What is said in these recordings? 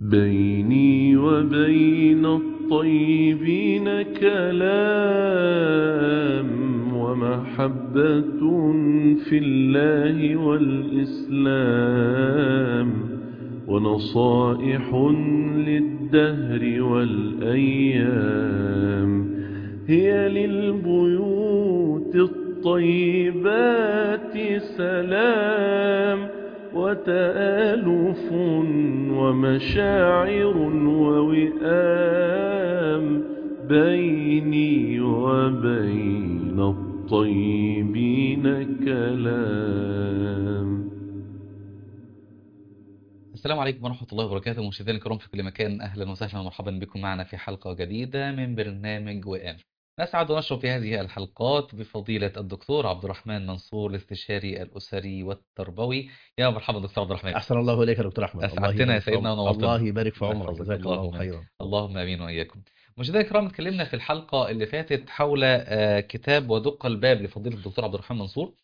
بيني وبين الطيبين كلام ومحبة في الله والإسلام ونصائح للدهر والأيام هي للبيوت الطيبات سلام وتآلف ومشاعر ووئام بيني وبين الطيبين كلام السلام عليكم ورحمة الله وبركاته مشاهدينا الكرام في كل مكان أهلا وسهلا ومرحبا بكم معنا في حلقة جديدة من برنامج وئام نسعد ونشرف في هذه الحلقات بفضيلة الدكتور عبد الرحمن منصور الاستشاري الأسري والتربوي يا مرحبا دكتور عبد الرحمن أحسن الله إليك يا دكتور أحمد الله أسعدتنا يا يبارك في سيدنا عمرك. ونورتنا. الله يبارك في عمرك يحفظك جزاك الله اللهم. خيرا اللهم امين واياكم مشاهدينا الكرام اتكلمنا في الحلقه اللي فاتت حول آه، كتاب ودق الباب لفضيله الدكتور عبد الرحمن منصور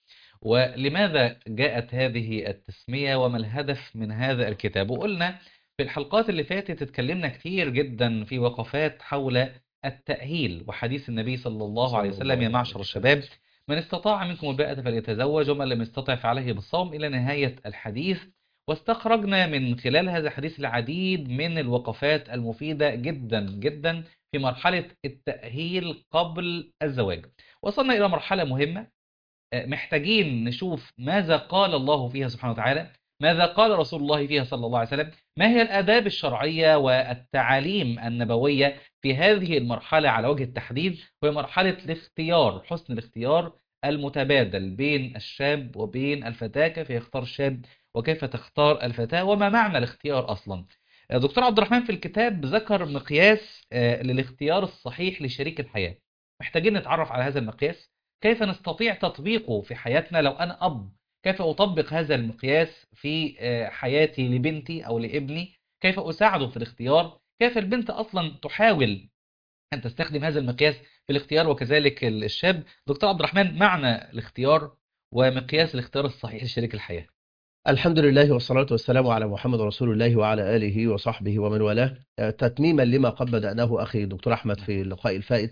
ولماذا جاءت هذه التسميه وما الهدف من هذا الكتاب وقلنا في الحلقات اللي فاتت اتكلمنا كتير جدا في وقفات حول التأهيل وحديث النبي صلى الله صلى عليه الله وسلم يا عليه معشر وسلم. الشباب من استطاع منكم الباءة فليتزوج ومن لم يستطع فعليه بالصوم إلى نهاية الحديث واستخرجنا من خلال هذا الحديث العديد من الوقفات المفيدة جدا جدا في مرحلة التأهيل قبل الزواج وصلنا إلى مرحلة مهمة آه، محتاجين نشوف ماذا قال الله فيها سبحانه وتعالى ماذا قال رسول الله فيها صلى الله عليه وسلم ما هي الآداب الشرعية والتعاليم النبوية في هذه المرحلة على وجه التحديد وهي مرحلة الاختيار حسن الاختيار المتبادل بين الشاب وبين الفتاة كيف يختار الشاب وكيف تختار الفتاة وما معنى الاختيار أصلا دكتور عبد الرحمن في الكتاب ذكر مقياس آه، للاختيار الصحيح لشريك الحياة محتاجين نتعرف على هذا المقياس كيف نستطيع تطبيقه في حياتنا لو أنا أب كيف أطبق هذا المقياس في آه، حياتي لبنتي أو لابني كيف أساعده في الاختيار كيف البنت أصلا تحاول أن تستخدم هذا المقياس في الاختيار وكذلك الشاب دكتور عبد الرحمن معنى الاختيار ومقياس الاختيار الصحيح لشريك الحياة الحمد لله والصلاة والسلام على محمد رسول الله وعلى آله وصحبه ومن والاه آه، تتميما لما قد بدأناه أخي دكتور أحمد في اللقاء الفائت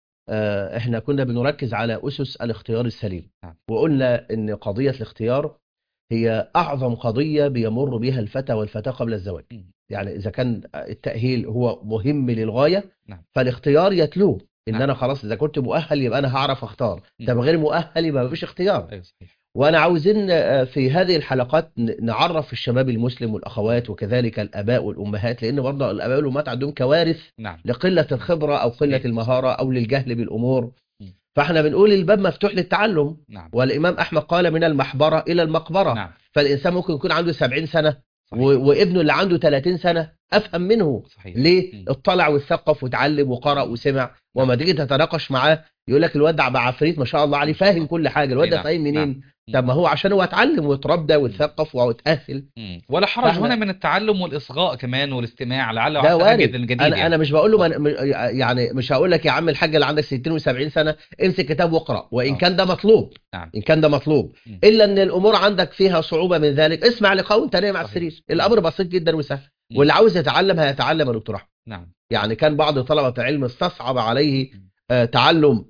آه، احنا كنا بنركز على أسس الاختيار السليم نعم. وقلنا ان قضية الاختيار هي أعظم قضية بيمر بها الفتى والفتاة قبل الزواج مم. يعني إذا كان التأهيل هو مهم للغاية نعم. فالاختيار يتلوه إن نعم. أنا خلاص إذا كنت مؤهل يبقى أنا هعرف أختار مم. طب غير مؤهل يبقى مفيش اختيار أيوة صحيح وانا عاوزين آه، في هذه الحلقات ن- نعرف الشباب المسلم والاخوات وكذلك الاباء والامهات لان برضه الاباء والامهات عندهم كوارث نعم لقله الخبره او قله صحيح. المهاره او للجهل بالامور مم. فاحنا بنقول الباب مفتوح للتعلم نعم والامام احمد قال من المحبره الى المقبره نعم فالانسان ممكن يكون عنده 70 سنه صحيح. و... وابنه اللي عنده 30 سنه افهم منه صحيح ليه مم. اطلع وثقف وتعلم وقرأ وسمع وما تيجي تتناقش معاه يقول لك الواد ده بقى عفريت ما شاء الله عليه فاهم كل حاجه الواد ده نعم. فاهم منين نعم. طب ما هو عشان هو اتعلم واتربى واتثقف واتأهل مم. ولا حرج فإحنا- هنا من التعلم والإصغاء كمان والاستماع لعل ده وعسى وارد أجد الجديد انا يعني. انا مش بقول له من م- يعني مش هقول لك يا عم الحاج اللي عندك 60 و70 سنه امسك كتاب واقرا وان آه. كان ده مطلوب نعم. ان كان ده مطلوب مم. الا ان الامور عندك فيها صعوبه من ذلك اسمع لقاء وانت نايم على صحيح. السرير الامر بسيط جدا وسهل مم. واللي عاوز يتعلم هيتعلم يا دكتور احمد نعم يعني كان بعض طلبه العلم استصعب عليه آه، تعلم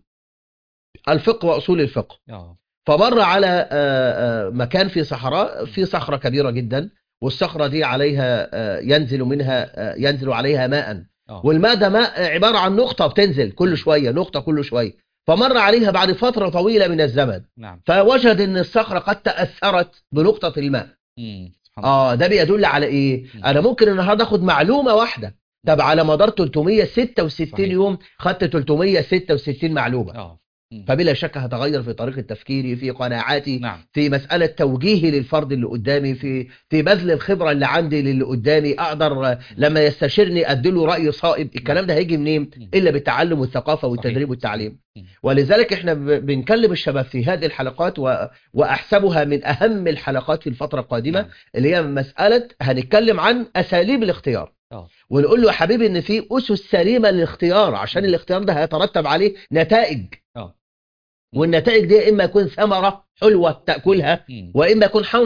الفقه واصول الفقه اه فمر على آه، آه، مكان في صحراء في صخرة كبيرة جدا والصخرة دي عليها آه، ينزل منها آه، ينزل عليها ماء اه والماء ده ماء عبارة عن نقطة بتنزل كل شوية نقطة كل شوية فمر عليها بعد فترة طويلة من الزمن نعم فوجد ان الصخرة قد تأثرت بنقطة الماء مم. سبحان الله اه ده بيدل على ايه مم. انا ممكن النهارده اخد معلومة واحدة طب على مدار 366 صحيح. يوم خدت 366 معلومة اه مم. فبلا شك هتغير في طريقة تفكيري في قناعاتي نعم في مسألة توجيهي للفرد اللي قدامي في في بذل الخبرة اللي عندي للي قدامي أقدر آه، لما يستشيرني أديله رأي صائب الكلام ده هيجي منين مم. إلا بالتعلم والثقافة والتدريب صحيح. والتعليم مم. ولذلك احنا ب- بنكلم الشباب في هذه الحلقات و... وأحسبها من أهم الحلقات في الفترة القادمة نعم. اللي هي مسألة هنتكلم عن أساليب الاختيار اه ونقول له يا حبيبي ان في اسس سليمه للاختيار عشان مم. الاختيار ده هيترتب عليه نتائج اه والنتائج دي اما يكون ثمره حلوه تاكلها مم. واما يكون حنظل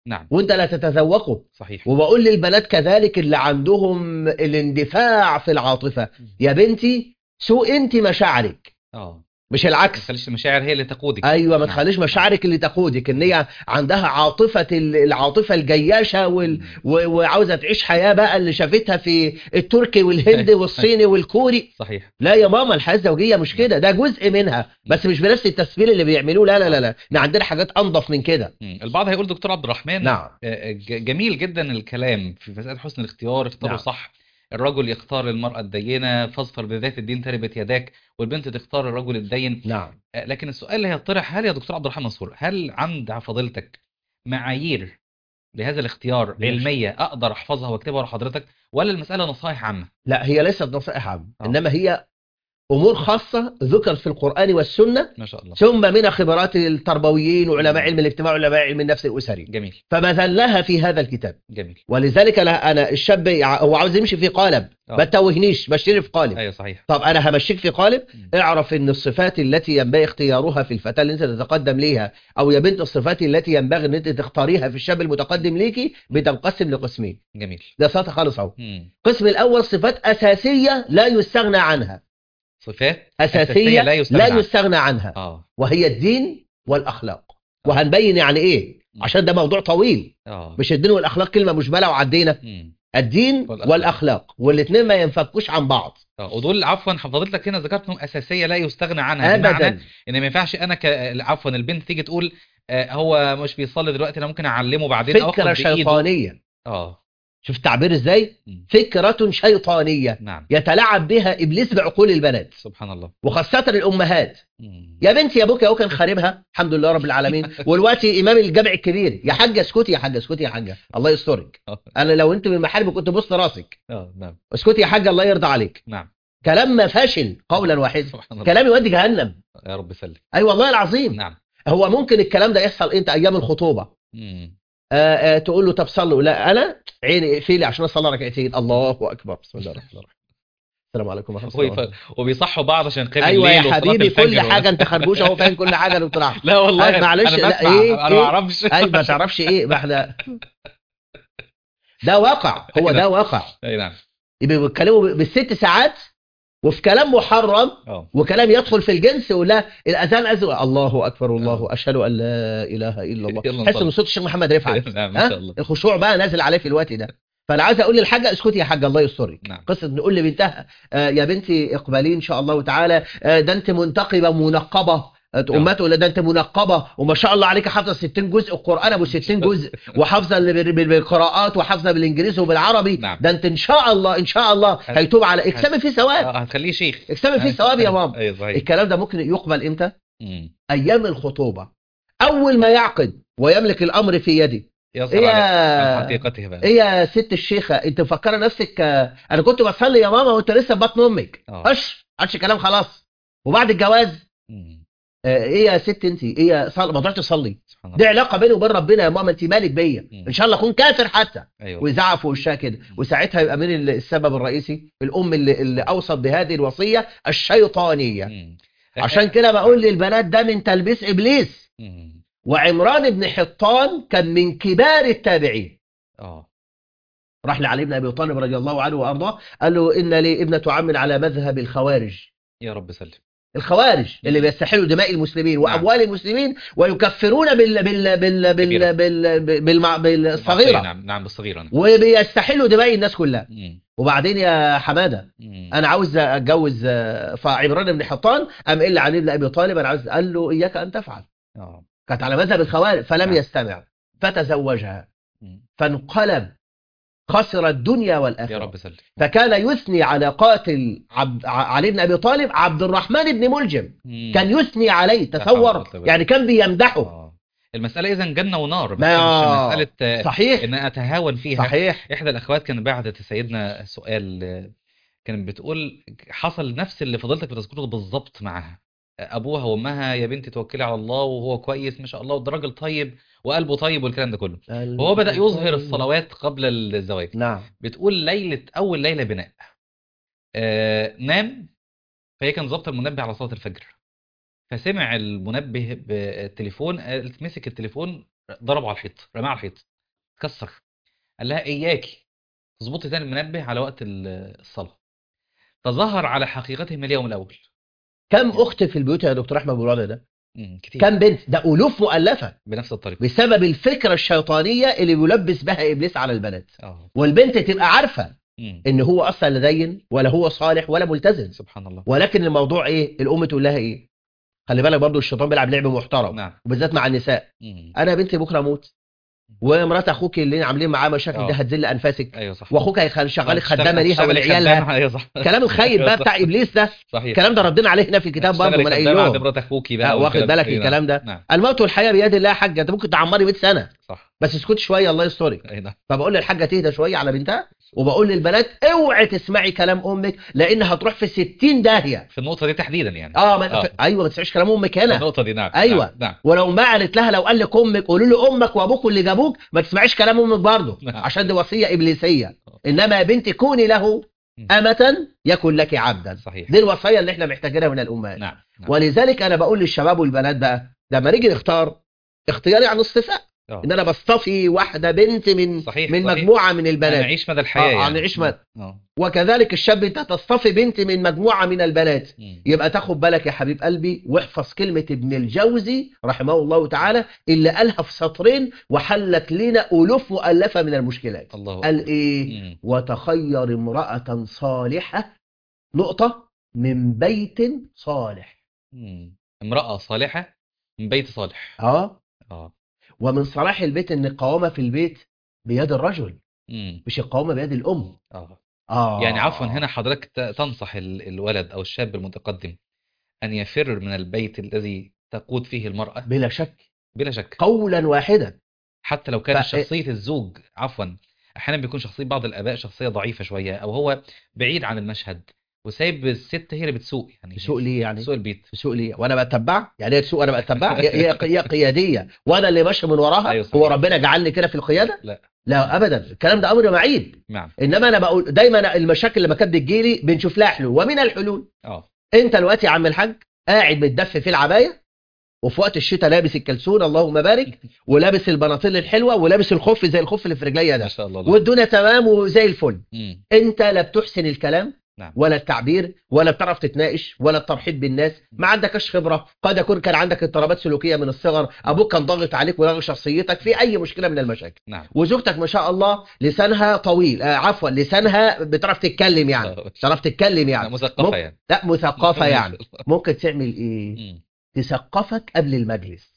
نعم وانت لا تتذوقه صحيح وبقول للبنات كذلك اللي عندهم الاندفاع في العاطفة يا بنتي سوق انت مشاعرك اه مش ما العكس تخليش المشاعر هي اللي تقودك ايوه ما نعم. تخليش مشاعرك اللي تقودك ان هي عندها عاطفه ال- العاطفه الجياشه وال... مم. و... وعاوزه تعيش حياه بقى اللي شافتها في التركي والهند والصيني والكوري صحيح لا يا ماما الحياه الزوجيه مش كده ده جزء منها بس مش بنفس التسفير اللي بيعملوه لا لا لا لا احنا عندنا حاجات انضف من كده مم. البعض هيقول دكتور عبد الرحمن نعم آه، ج- جميل جدا الكلام في مسألة حسن الاختيار اختاروا نعم. صح الرجل يختار المرأة الدينة فاظفر بذات الدين تربت يداك والبنت تختار الرجل الدين نعم آه، لكن السؤال اللي هيطرح هل يا دكتور عبد الرحمن منصور هل عند فضيلتك معايير لهذا الاختيار ماشي. علمية أقدر أحفظها وأكتبها لحضرتك ولا المسألة نصائح عامة؟ لا هي ليست نصائح عامه آه. انما هي امور خاصه ذكرت في القران والسنه ما شاء الله ثم من خبرات التربويين وعلماء علم الاجتماع وعلماء علم النفس الاسري جميل فبذلها في هذا الكتاب جميل ولذلك لا انا الشاب يع- هو عاوز يمشي في قالب آه. ما تتوهنيش مشيني في قالب أيوه صحيح طب انا همشيك في قالب مم. اعرف ان الصفات التي ينبغي اختيارها في الفتاة اللي انت تتقدم ليها او يا بنت الصفات التي ينبغي ان انت تختاريها في الشاب المتقدم ليكي بتنقسم لقسمين جميل ده سطح خالص اهو مم. القسم الاول صفات اساسيه لا يستغنى عنها صفات اساسيه لا يستغنى لا عنها. يستغنى عنها آه وهي الدين والاخلاق وهنبين يعني ايه عشان ده موضوع طويل آه مش الدين والاخلاق كلمه مجمله وعدينا مم. الدين والأخلاق. والاخلاق والاثنين ما ينفكوش عن بعض اه ودول عفوا فضيلتك هنا ذكرت انهم اساسيه لا يستغنى عنها بمعنى ابدا ان ما ينفعش انا ك... عفوا البنت تيجي تقول آه هو مش بيصلي دلوقتي انا ممكن اعلمه بعدين او فكره اخد بايده شيطانيه اه شوف التعبير ازاي مم. فكره شيطانيه نعم يتلاعب بها ابليس بعقول البنات سبحان الله وخاصه الامهات مم. يا بنتي يا ابوك يا كان خاربها الحمد لله رب العالمين والوقتي امام الجامع الكبير يا حاجه اسكتي يا حاجه اسكتي يا حاجه الله يسترك اه انا لو انت من محاربي كنت بص راسك آه، نعم اسكتي يا حاجه الله يرضى عليك نعم كلام ما فاشل قولا واحدا سبحان الله كلام يودي جهنم يا رب سلم اي والله العظيم نعم هو ممكن الكلام ده يحصل انت ايام الخطوبه مم. آه آه تقول له طب صلوا لا انا عيني اقفلي عشان اصلي ركعتين الله اكبر بسم الله الرحمن الرحيم السلام عليكم ورحمه الله ويف- وبركاته. وبيصحوا بعض عشان قيام ايوه الليل يا وصلاة حبيبي كل الفجر حاجه انت خربوش اهو فاهم كل حاجه يا دكتور احمد لا والله أي معلش، انا لا، بسمع إيه، انا إيه؟ ما اعرفش اي ما تعرفش ايه ما احنا ده واقع هو ده واقع اي نعم يبقى بيتكلموا بالست ساعات وفي كلام محرم اه وكلام يدخل في الجنس ولا الاذان أزل الله اكبر الله آه. اشهد ان لا اله الا الله يلا تحس نصلي. ان صوت الشيخ محمد رفعت نعم ما ها؟ شاء الله الخشوع بقى نازل عليه في الوقت ده فانا عايز اقول للحاجه اسكتي يا حاجه الله يسترك نعم قصه نقول لبنتها آه يا بنتي اقبلي ان شاء الله تعالى آه ده انت منتقبه منقبه آه، امها تقول لها ده انت منقبه وما شاء الله عليك حافظه 60 جزء القران ابو 60 جزء وحافظه اللي بال- بال- بالقراءات وحافظه بالانجليزي وبالعربي نعم. ده انت ان شاء الله ان شاء الله هيتوب على اكسبي فيه ثواب اه هتخليه شيخ اكسبي فيه ثواب يا ماما ايوه صحيح الكلام ده ممكن يقبل امتى مم. ايام الخطوبه اول ما يعقد ويملك الامر في يدي يصل ايه على يا عن حقيقته بقى ايه يا ست الشيخه انت مفكره نفسك آه، انا كنت بصلي يا ماما وانت لسه في بطن امك اه اش عادش كلام خلاص وبعد الجواز مم. آه، ايه يا ست انت ايه يا صل... ما تروحش تصلي سبحان دي الله علاقه بيني وبين ربنا يا ماما انت مالك بيا مم. ان شاء الله اكون كافر حتى ايوه ويزعق في وشها كده وساعتها يبقى مين ال- السبب الرئيسي الام اللي, اللي اوصت بهذه الوصيه الشيطانيه مم. عشان كده بقول للبنات ده من تلبيس ابليس مم. وعمران بن حطان كان من كبار التابعين اه راح لعلي بن ابي طالب رضي الله عنه وارضاه قال له ان لي ابنه عم على مذهب الخوارج يا رب سلم الخوارج اللي بيستحلوا دماء المسلمين نعم. واموال المسلمين ويكفرون بال بال بال كبيرة. بال بال بالمع- بالصغيره نعم نعم بالصغيره نعم وبيستحلوا دماء الناس كلها مم. وبعدين يا حماده مم. انا عاوز اتجوز آه، فعمران بن حطان قام قال علي بن ابي طالب انا عاوز قال له اياك ان تفعل اه كانت على مذهب الخوارج فلم نعم. يستمع فتزوجها مم. فانقلب خسر الدنيا يا والاخره رب سلم فكان يثني على قاتل عبد ع- علي بن ابي طالب عبد الرحمن بن ملجم مم. كان يثني عليه حول تصور ولا قوة. يعني كان بيمدحه اه المساله اذا جنه ونار بس ما- مش مساله آه، صحيح ان اتهاون فيها صحيح احدى الاخوات كانت بعتت لسيدنا سؤال آه، كانت بتقول حصل نفس اللي فضلتك بتذكره بالظبط معاها آه، ابوها وامها يا بنتي توكلي على الله وهو كويس ما شاء الله وده راجل طيب وقلبه طيب والكلام ده كله وهو بدأ يظهر الصلوات قبل الزواج نعم بتقول ليلة أول ليلة بناء آه نام فهي كانت ظابطة المنبه على صلاة الفجر فسمع المنبه بالتليفون قالت مسك التليفون ضربه على الحيط رماه على الحيط كسر قال لها اياكي تظبطي تاني المنبه على وقت ال- الصلاه تظاهر على حقيقته من اليوم الاول كم اخت في البيوت يا دكتور احمد بالوضع ده مم، كتير كم بنت ده الوف مؤلفه بنفس الطريقه بسبب الفكره الشيطانيه اللي بيلبس بها ابليس على البنات اه والبنت تبقى عارفه مم. ان هو اصلا لا دين ولا هو صالح ولا ملتزم سبحان الله ولكن الموضوع ايه الام تقول لها ايه خلي بالك برضو الشيطان بيلعب لعب محترم نعم وبالذات مع النساء مم. انا يا بنتي بكره اموت ومرات اخوك اللي عاملين معاه مشاكل آه. ده هتذل انفاسك ايوه صح واخوك هيشغلك تشتغل- خدامه ليها تشتغل ولعيالها خدامة، ايوه صح الكلام الخايب بقى بتاع ابليس ده صحيح الكلام ده ردينا عليه هنا في الكتاب برضه تشتغلي ما قايل خدامة عند لهم مرات اخوكي آه، بقى واخد والكلام بالك ده. الكلام ده نعم الموت والحياه بيد الله يا حاجه انت ممكن تعمري 100 سنه صح بس اسكت شويه الله يسترك اي نعم فبقول للحاجه تهدى شويه على بنتها وبقول للبنات اوعي تسمعي كلام امك لان هتروح في 60 داهيه في النقطه دي تحديدا يعني اه, ما آه. ف... ايوه ما تسمعيش كلام امك في هنا النقطه دي نعم أيوة. نعم, نعم. ولو ما قالت لها لو قال لك امك قولوا له امك وابوك اللي جابوك ما تسمعيش كلام امك برضه نعم. عشان دي وصيه ابليسيه انما يا بنتي كوني له امه يكن لك عبدا صحيح دي الوصيه اللي احنا محتاجينها من الامهات نعم نعم. ولذلك انا بقول للشباب والبنات بقى لما نيجي نختار اختياري عن اصطفاء آه. ان انا بصطفي واحده بنت من صحيح، من صحيح. مجموعه من البنات نعيش مدى الحياه آه، يعني نعيش مدى. اه وكذلك الشاب انت تصطفي بنت من مجموعه من البنات مم. يبقى تاخد بالك يا حبيب قلبي واحفظ كلمة ابن الجوزي رحمه الله تعالى اللي قالها في سطرين وحلت لنا ألوف مؤلفة من المشكلات الله قال أكبر. إيه مم. وتخير امرأة صالحة نقطة من بيت صالح مم. امراه صالحه من بيت صالح اه اه ومن صلاح البيت ان القوامة في البيت بيد الرجل مم. مش القوامة بيد الأم اه اه يعني عفوا هنا حضرتك ت- تنصح ال- الولد او الشاب المتقدم ان يفر من البيت الذي تقود فيه المراه بلا شك بلا شك قولا واحدا حتى لو كانت ف- شخصيه الزوج عفوا احيانا بيكون شخصيه بعض الاباء شخصيه ضعيفه شويه او هو بعيد عن المشهد وسايب الست هي اللي بتسوق يعني تسوق ليه يعني تسوق البيت تسوق ليه وانا بتبع يعني هي تسوق انا بتبع هي هي هي قياديه وانا اللي ماشي من وراها أيوة صحيح. هو ربنا جعلني كده في القياده لا. لا ابدا الكلام ده امر معيب نعم انما انا بقول دايما المشاكل لما كانت بتجيلي بنشوف لها حلول ومن الحلول اه انت دلوقتي يا عم الحاج قاعد متدفي في العبايه وفي وقت الشتاء لابس الكلسون اللهم بارك ولابس البناطيل الحلوه ولابس الخف زي الخف اللي في رجليا ما ده شاء الله الله. والدنيا تمام وزي الفل مم. انت لا بتحسن الكلام نعم. ولا التعبير ولا بتعرف تتناقش ولا الترحيب بالناس ما عندكش خبره قد يكون كان عندك اضطرابات سلوكيه من الصغر ابوك كان ضاغط عليك ولاغي شخصيتك في اي مشكله من المشاكل نعم وزوجتك ما شاء الله لسانها طويل آه عفوا لسانها بتعرف تتكلم يعني آه. بتعرف تتكلم نعم، يعني مثقفه ممكن- يعني لا مثقفه يعني ممكن تعمل ايه مم. تثقفك قبل المجلس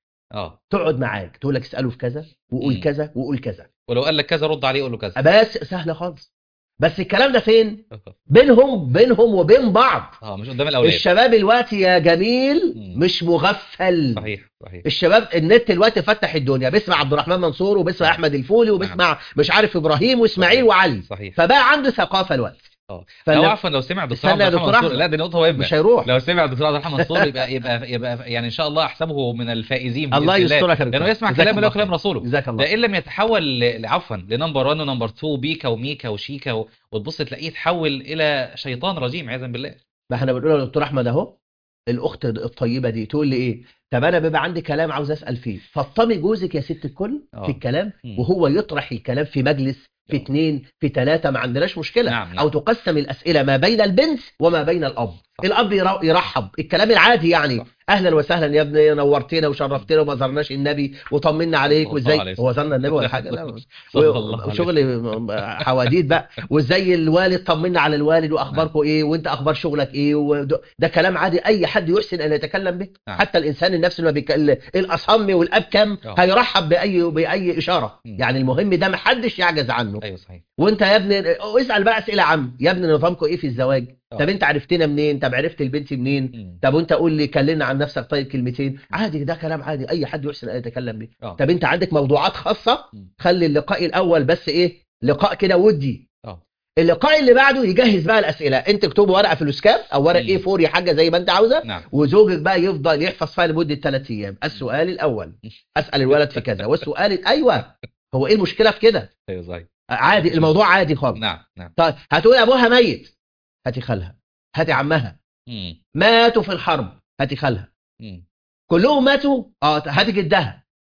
اه تقعد معاك تقول لك اساله في كذا وقول مم. كذا وقول كذا ولو قال لك كذا رد عليه قول له كذا بس سهله خالص بس الكلام ده فين بينهم بينهم وبين بعض اه مش قدام الاولاد الشباب الوقت يا جميل مم. مش مغفل صحيح صحيح الشباب النت الوقت فتح الدنيا بيسمع عبد الرحمن منصور وبيسمع احمد الفولي وبيسمع مش عارف ابراهيم واسماعيل وعلي صحيح فبقى عنده ثقافه الوقت اه فلا- لو عفوا لو سمع دكتور استنى عبد يا الرحمن دكتور منصور أحمد. لا دي نقطه مهمه مش هيروح لو سمع دكتور عبد الرحمن منصور يبقى يبقى يبقى يعني ان شاء الله احسبه من الفائزين بإذن الله الله. يسترك يا دكتور. لانه يسمع جزاك كلام الله الله وكلام خير. رسوله جزاك الله ده ان لم يتحول ل- عفوا لنمبر 1 ونمبر 2 بيكا وميكا وشيكا و- وتبص تلاقيه تحول الى شيطان رجيم عياذا بالله ما احنا بنقول يا دكتور احمد اهو الاخت الطيبه دي تقول لي ايه طب انا بيبقى عندي كلام عاوز اسال فيه فطمي جوزك يا ست الكل آه. في الكلام مم. وهو يطرح الكلام في مجلس في آه. اتنين في تلاتة ما عندناش مشكلة نعم، نعم. او تقسم الاسئلة ما بين البنت وما بين الاب صح. الاب يرا- يرحب الكلام العادي يعني صح. اهلا وسهلا يا ابني نورتنا وشرفتنا وما زرناش النبي وطمنا عليك صلى الله عليه وازاي وسلم. هو زرنا النبي ولا حاجه لا صلى الله عليه وشغل حواديت بقى وازاي الوالد طمنا على الوالد واخباركم ايه وانت اخبار شغلك ايه وده ده كلام عادي اي حد يحسن ان يتكلم به نعم. حتى الانسان النفس اللي ما بيتكلم الاصم والابكم آه. هيرحب باي باي اشاره مم. يعني المهم ده ما حدش يعجز عنه ايوه صحيح وانت يا ابني اسال بقى اسئله عم يا ابني نظامكم ايه في الزواج آه. طب انت عرفتنا منين طب عرفت البنت منين مم. طب وانت قول لي كلمنا عن نفسك طيب كلمتين عادي ده كلام عادي اي حد يحسن ان يتكلم به اه طب انت عندك موضوعات خاصه مم. خلي اللقاء الاول بس ايه لقاء كده ودي اه اللقاء اللي بعده يجهز بقى الاسئله انت اكتب ورقه في الاسكاب او ورق مم. ايه فور يا حاجه زي ما انت عاوزه نعم وزوجك بقى يفضل يحفظ فيها لمده ثلاث ايام السؤال الاول اسال الولد في كذا والسؤال ايوه هو ايه المشكله في كده ايوه صحيح عادي الموضوع عادي خالص نعم نعم طيب هتقول ابوها ميت هاتي خالها هاتي عمها مم. ماتوا في الحرب هاتي خالها مم. كلهم ماتوا اه هاتي جدها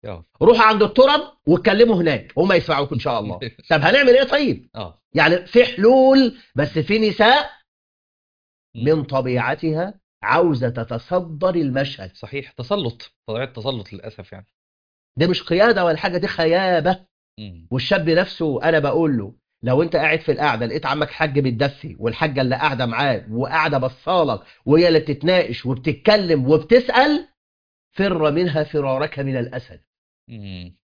اه روحوا عند الترب واتكلموا هناك هم يسمعوك ان شاء الله طب هنعمل ايه طيب اه يعني في حلول بس في نساء من طبيعتها عاوزه تتصدر المشهد صحيح تسلط طبيعة تسلط للأسف يعني ده مش قياده ولا حاجه دي خيابه مم. والشاب نفسه انا بقول له لو انت قاعد في القعده لقيت عمك حاج بتدفي والحاجه اللي قاعده معاه وقاعده بصالك وهي اللي بتتناقش وبتتكلم وبتسال فر منها فرارك من الاسد مم.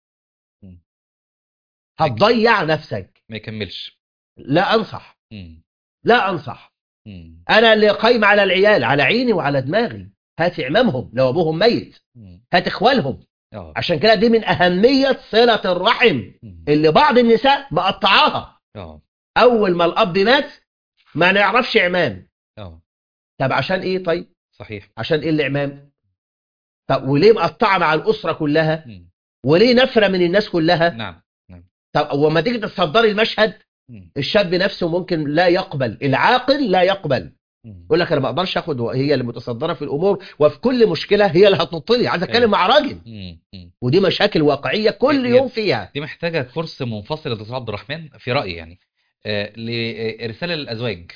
هتضيع نفسك ما يكملش لا انصح مم. لا انصح مم. انا اللي قايم على العيال على عيني وعلى دماغي هات عمامهم لو ابوهم ميت مم. هات اخوالهم اه عشان كده دي من اهميه صله الرحم مم. اللي بعض النساء مقطعاها اه اول ما الاب مات ما نعرفش عمام اه طب عشان ايه طيب صحيح عشان ايه الاعمام طب وليه مقطعه مع الاسره كلها مم. وليه نفره من الناس كلها نعم طب وما تيجي تصدري المشهد مم. الشاب نفسه ممكن لا يقبل العاقل لا يقبل مم. يقول لك انا ما اقدرش اخد هي اللي متصدره في الامور وفي كل مشكله هي اللي هتنط لي عايز اتكلم أيوة. مع راجل مم. مم. ودي مشاكل واقعيه كل هي- يوم فيها دي محتاجة كورس منفصل يا دكتور عبد الرحمن في رأيي يعني آه، لرسالة للأزواج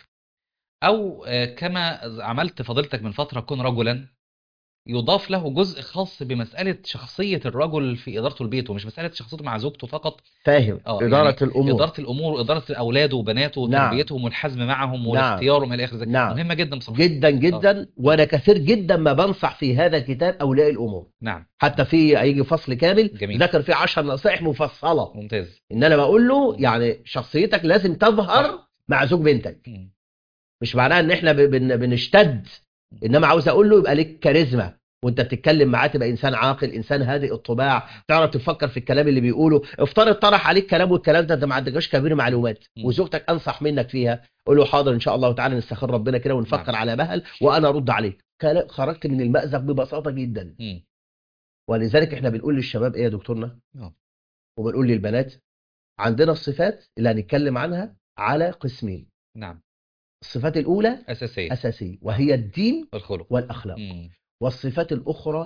أو آه، كما عملت فضيلتك من فترة كن رجلا يضاف له جزء خاص بمسألة شخصية الرجل في إدارته البيت ومش مسألة شخصيته مع زوجته فقط فاهم اه اداره يعني الامور إدارة الأمور وإدارة أولاده وبناته نعم. وتربيتهم والحزم معهم نعم. والاختيار إلى آخر ذلك نعم. مهمة جدا بصراحة جدا جدا وانا كثير جدا ما بنصح في هذا الكتاب اولياء الامور نعم حتى في هيجي فصل كامل جميل. ذكر فيه 10 نصائح مفصله ممتاز ان انا بقول له يعني شخصيتك لازم تظهر مع زوج بنتك مم. مش معناها ان احنا ب- بن- بنشتد انما عاوز اقول له يبقى ليك كاريزما وانت بتتكلم معاه تبقى انسان عاقل انسان هادئ الطباع تعرف تفكر في الكلام اللي بيقوله افترض طرح عليك كلام والكلام ده انت ما عندكش كبير معلومات مم. وزوجتك انصح منك فيها قول له حاضر ان شاء الله تعالى نستخير ربنا كده ونفكر نعم. على مهل وانا ارد عليك كلا- خرجت من المأزق ببساطه جدا مم. ولذلك احنا بنقول للشباب ايه يا دكتورنا آه. وبنقول للبنات عندنا الصفات اللي هنتكلم عنها على قسمين نعم الصفات الاولى أساسية اساسيه وهي الدين الخلق والاخلاق مم. والصفات الاخرى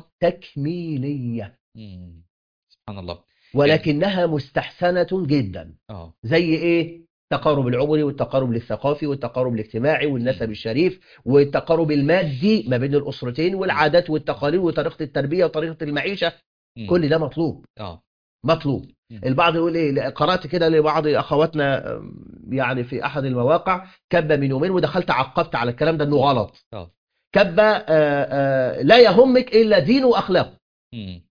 تكميليه مم. سبحان الله ولكنها مستحسنه جدا اه زي ايه التقارب العمري والتقارب الثقافي والتقارب الاجتماعي والنسب مم. الشريف والتقارب المادي ما بين الاسرتين والعادات والتقاليد وطريقه التربيه وطريقه المعيشه مم. كل ده مطلوب اه مطلوب مم. البعض يقول ايه لا، قرات كده لبعض اخواتنا أم، يعني في احد المواقع كبه من يومين ودخلت عقبت على الكلام ده انه غلط اه كبه آه، آه، لا يهمك الا دينه واخلاقه مم.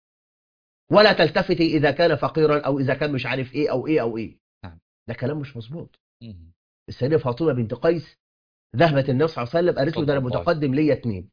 ولا تلتفتي اذا كان فقيرا او اذا كان مش عارف ايه او ايه او ايه نعم. ده كلام مش مظبوط مم. السيده فاطمه بنت قيس ذهبت النبي صلى الله عليه وسلم قالت له ده انا صلى الله متقدم ليا اثنين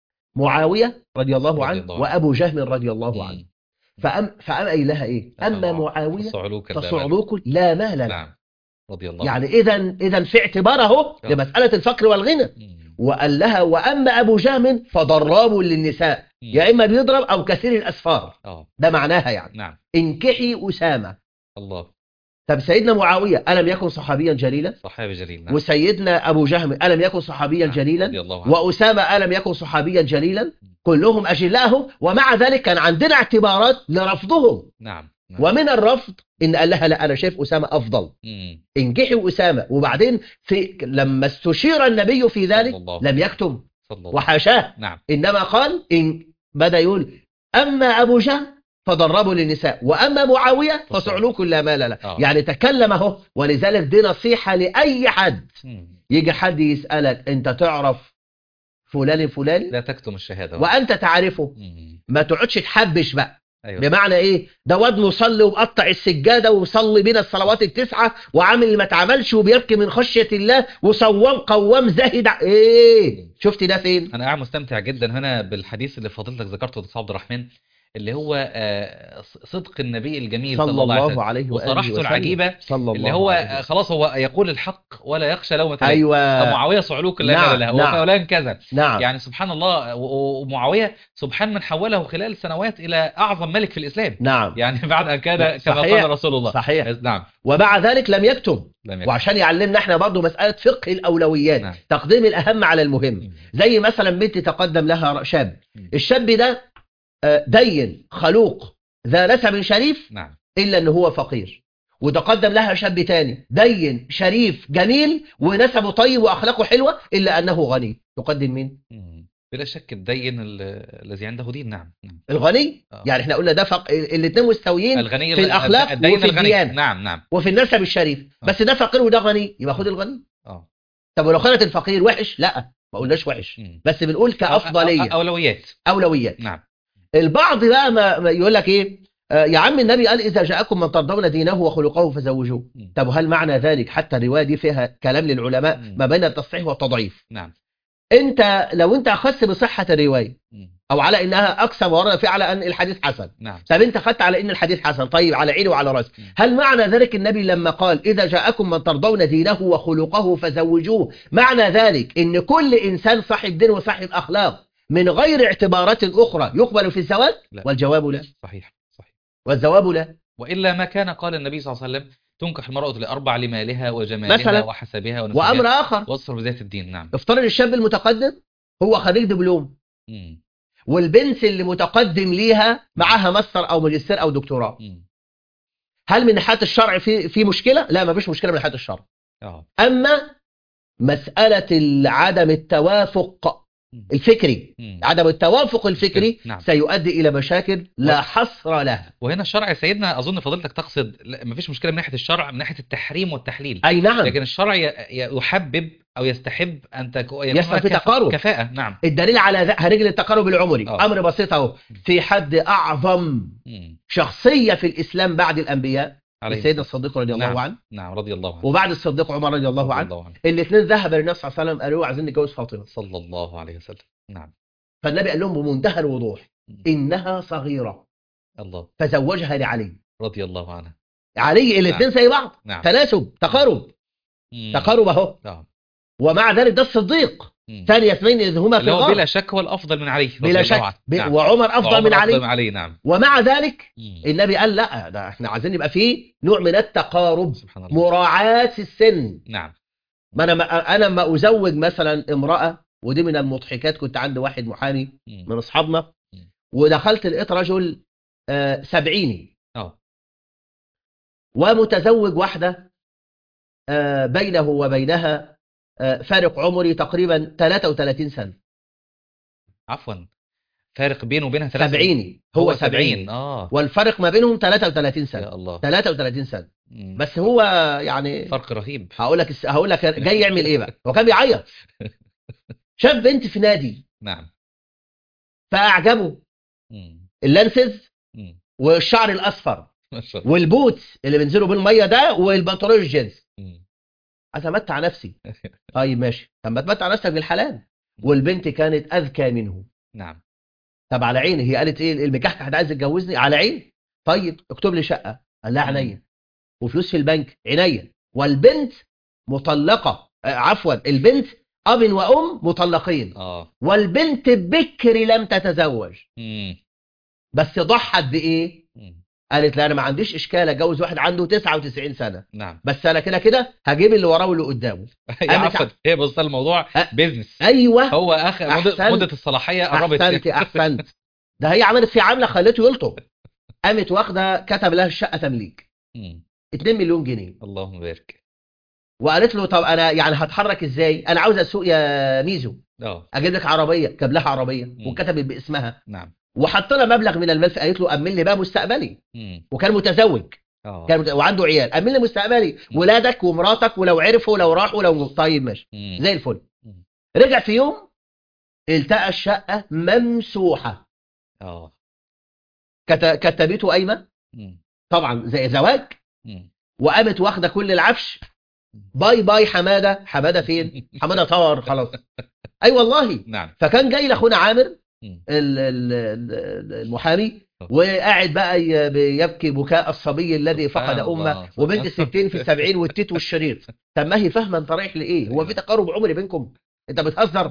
معاويه رضي الله رضي عنه الله عنه. وابو جهل رضي الله عنه مم. فأم فأم قايل لها ايه اما معاويه فصعلوك الباب. فصعلوك لا مال له نعم رضي الله يعني اذا اذا في اعتباره آه. لمساله الفقر والغنى مم. وقال لها واما ابو جهم فضراب للنساء مم. يا اما بيضرب او كثير الاسفار اه ده معناها يعني نعم انكحي اسامه الله طب سيدنا معاويه الم يكن صحابيا جليلا صحابي جليل نعم وسيدنا ابو جهم الم يكن صحابيا نعم. جليلا رضي الله عنه واسامه الم يكن صحابيا جليلا كلهم اجلاءهم ومع ذلك كان عندنا اعتبارات لرفضهم نعم نعم. ومن الرفض ان قال لها لا انا شايف اسامه افضل مم. انجحي اسامه وبعدين في لما استشير النبي في ذلك صلى الله لم يكتم صلى الله وحاشاه نعم انما قال ان بدا يقول اما ابو جهل فضربوا للنساء واما معاويه فصعلوك لا مال له آه. يعني تكلم اهو ولذلك دي نصيحه لاي حد مم. يجي حد يسالك انت تعرف فلان فلان لا تكتم الشهادة وانت تعرفه مم. ما تقعدش تحبش بقى ايوه بمعنى ايه ده واد مصلي ومقطع السجاده وصلي بينا الصلوات التسعه وعامل اللي ما اتعملش وبيبكي من خشيه الله وصوام قوام زاهد ع- ايه شفت ده فين انا قاعد مستمتع جدا هنا بالحديث اللي فضيلتك ذكرته دكتور عبد الرحمن اللي هو آه، صدق النبي الجميل صلى الله وسلم عليه واله وصراحته وسلم. العجيبه صلى الله اللي هو عليه آه، وسلم. خلاص هو يقول الحق ولا يخشى لومة لائم. ايوه معاويه صعلوك لا نعم، مال له نعم. وفلان كذا نعم يعني سبحان الله و- و- ومعاويه سبحان من حوله خلال سنوات الى اعظم ملك في الاسلام نعم يعني بعد ان كان كما صحيح. قال رسول الله صحيح نعم ومع ذلك لم يكتم لم يكن. وعشان يعلمنا احنا برضو مساله فقه الاولويات نعم. تقديم الاهم على المهم مم. زي مثلا بنت تقدم لها شاب مم. الشاب ده آه، دين خلوق ذا نسب شريف نعم إلا أنه هو فقير وتقدم لها شاب تاني دين شريف جميل ونسبه طيب وأخلاقه حلوة إلا أنه غني تقدم مين؟ مم. بلا شك الدين ال- الذي عنده دين نعم نعم الغني آه. يعني احنا قلنا ده فق... الاثنين مستويين الغني في الغ- الأخلاق الدين وفي الغني الديانة. نعم نعم وفي النسب الشريف آه. بس ده فقير وده غني يبقى خد الغني اه طب ولو كانت الفقير وحش لا ما قلناش وحش مم. بس بنقول أو- كأفضلية أو- أولويات أولويات نعم البعض بقى ما ما يقول لك ايه آه، يا عم النبي قال اذا جاءكم من ترضون دينه وخلقه فزوجوه مم. طب هل معنى ذلك حتى الروايه دي فيها كلام للعلماء مم. ما بين التصحيح والتضعيف نعم انت لو انت اخذت بصحه الروايه مم. او على انها اكثر ما ورد فيه على ان الحديث حسن نعم طب انت خدت على ان الحديث حسن طيب على عيني وعلى راسي مم. هل معنى ذلك النبي لما قال اذا جاءكم من ترضون دينه وخلقه فزوجوه معنى ذلك ان كل انسان صاحب دين وصاحب اخلاق من غير اعتبارات اخرى يقبل في الزواج لا. والجواب لا صحيح صحيح والجواب لا وإلا ما كان قال النبي صلى الله عليه وسلم تنكح المرأة لأربع لمالها وجمالها مثلا. وحسبها وامر ونسبها اخر واصفر بذات الدين نعم افترض الشاب المتقدم هو خريج دبلوم مم. والبنت اللي متقدم ليها معاها ماستر او ماجستير او دكتوراه مم. هل من ناحيه الشرع في في مشكله لا ما فيش مشكله من ناحيه الشرع اه اما مساله ال- عدم التوافق مم. الفكري مم. عدم التوافق الفكري نعم. سيؤدي الى مشاكل لا حصر لها وهنا الشرع يا سيدنا أظن فضيلتك تقصد لا، مفيش مشكلة من ناحية الشرع من ناحية التحريم والتحليل اي نعم لكن الشرع ي- ي- يحبب أو يستحب أن تكون يكون يحصل هناك في كف- تقارب. كفاءة نعم الدليل على ذا هنيجي للتقارب العمري آه. امر بسيط اهو في حد اعظم مم. شخصيه في الاسلام بعد الانبياء عليه سيدنا الصديق رضي الله نعم. عنه نعم رضي الله عنه وبعد الصديق عمر رضي الله رضي عنه الله عنه الاثنين ذهب للنبي صلى الله عليه وسلم قالوا له عايزين نتجوز فاطمه صلى الله عليه وسلم نعم فالنبي قال لهم بمنتهى الوضوح مم. انها صغيره الله فزوجها لعلي رضي الله عنه علي الاثنين زي بعض نعم تناسب تقارب مم. تقارب اهو آه. ومع ذلك ده الصديق مم. ثاني اثنين اذ هما في اللي هو الغار بلا شك هو الأفضل من علي رضي بلا الله شك عنه. ب- نعم. وعمر افضل وعمر من علي أفضل من علي نعم ومع ذلك مم. النبي قال لا ده احنا عايزين يبقى فيه نوع من التقارب سبحان الله مراعاة السن نعم ما انا ما انا لما ازوج مثلا امراه ودي من المضحكات كنت عند واحد محامي مم. من اصحابنا مم. ودخلت لقيت رجل آه، سبعيني اه ومتزوج واحده آه، بينه وبينها آه، فارق عمري تقريبا 33 سنه عفوا فارق بينه وبينها ثلاث سبعيني هو 70 اه والفرق ما بينهم 33 سنه يا الله 33 سنه مم. بس هو يعني فرق رهيب هقول لك هقول لك جاي يعمل ايه بقى هو كان بيعيط شاف بنت في نادي نعم فاعجبه مم. اللانسز مم. والشعر الاصفر ما شاء الله والبوتس اللي بينزلوا بالميه ده والبنطلون الجينز مم. عايز امتع نفسي طيب ماشي طب ما تمتع نفسك بالحلال والبنت كانت اذكى منه نعم طب على عيني هي قالت ايه المكحكح ده عايز يتجوزني على عيني طيب اكتب لي شقه قال لها عينيا وفلوس في البنك عينيا والبنت مطلقه آه، عفوا البنت اب وام مطلقين اه والبنت بكر لم تتزوج مم. بس ضحت بايه مم. قالت لا انا ما عنديش اشكال اتجوز واحد عنده 99 سنه نعم بس انا كده كده هجيب اللي وراه واللي قدامه يا قامت عفوا هي بص الموضوع أه. بيزنس ايوه هو اخر مدة, أحسنت. مدة الصلاحية قربت احسنت احسنت ده هي عملت فيه عامله خلته يلطم قامت واخده كتب لها الشقه تمليك مم. 2 مليون جنيه اللهم بارك وقالت له طب انا يعني هتحرك ازاي انا عاوز اسوق يا ميزو اه اجيب لك عربيه جاب لها عربيه مم. وكتبت باسمها نعم وحط لها مبلغ من المال قالت له امن لي بقى مستقبلي مم. وكان متزوج اه كان مت... وعنده عيال امن لي مستقبلي مم. ولادك ومراتك ولو عرفوا ولو راحوا لو طيب ماشي مم. زي الفل مم. رجع في يوم التقى الشقه ممسوحه اه كت... كتبته قايمه مم. طبعا زي زواج مم. وقامت واخده كل العفش باي باي حماده حماده فين حماده طار خلاص اي والله نعم فكان جاي لاخونا عامر مم. ال- ال- ال- المحامي وقاعد بقى ي- بيبكي بكاء الصبي الذي سبحان فقد الله. امه وبنت الستين في السبعين والتيت والشريط طب ما هي فاهمه انت رايح لايه هو في تقارب عمري بينكم انت بتهزر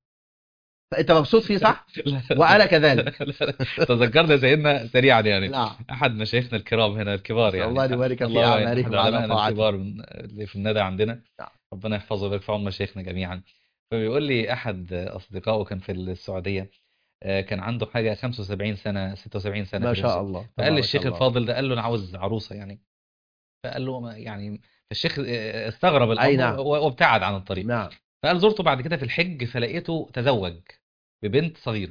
انت مبسوط فيه صح لا. وانا كذلك لا. تذكرنا سيدنا سريعا يعني نعم احد مشايخنا الكرام هنا الكبار يعني الله يبارك في الله يعين اعمالهم أحد وعلى علمائنا طاعته الكبار من اللي في الندى عندنا نعم. ربنا يحفظه ويبارك في عمر مشايخنا جميعا فبيقول لي احد اصدقائه كان في السعوديه آه، كان عنده حاجة 75 سنة 76 سنة ما في شاء الرينج. الله فقال تبارك للشيخ الله. الفاضل ده قال له انا عاوز عروسة يعني فقال له ما- يعني فالشيخ آه، استغرب أي الامر نعم. و- وابتعد عن الطريق نعم فقال زرته بعد كده في الحج فلقيته تزوج ببنت صغيرة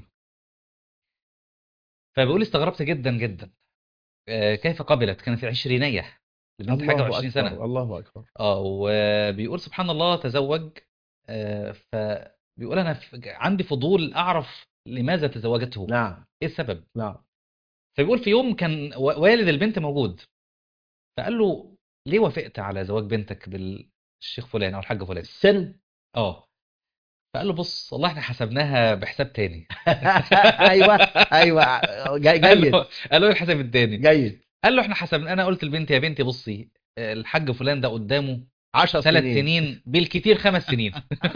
فبيقول استغربت جدا جدا آه، كيف قبلت كانت في عشرينية البنت حاجة الله وعشرين أكبر سنة الله أكبر اه وبيقول سبحان الله تزوج آه، فبيقول انا ف- عندي فضول اعرف لماذا تزوجته نعم ايه السبب نعم فبيقول في يوم كان و- والد البنت موجود فقال له ليه وافقت على زواج بنتك بالشيخ فلان او الحاج فلان السن اه فقال له بص والله احنا حسبناها بحساب تاني ايوه ايوه جي- قال جيد له قال له ايه الحساب التاني جيد قال له احنا حسبنا انا قلت لبنتي يا بنتي بصي آه، الحاج فلان ده قدامه 10 ثلاث سنين سنين بالكتير خمس سنين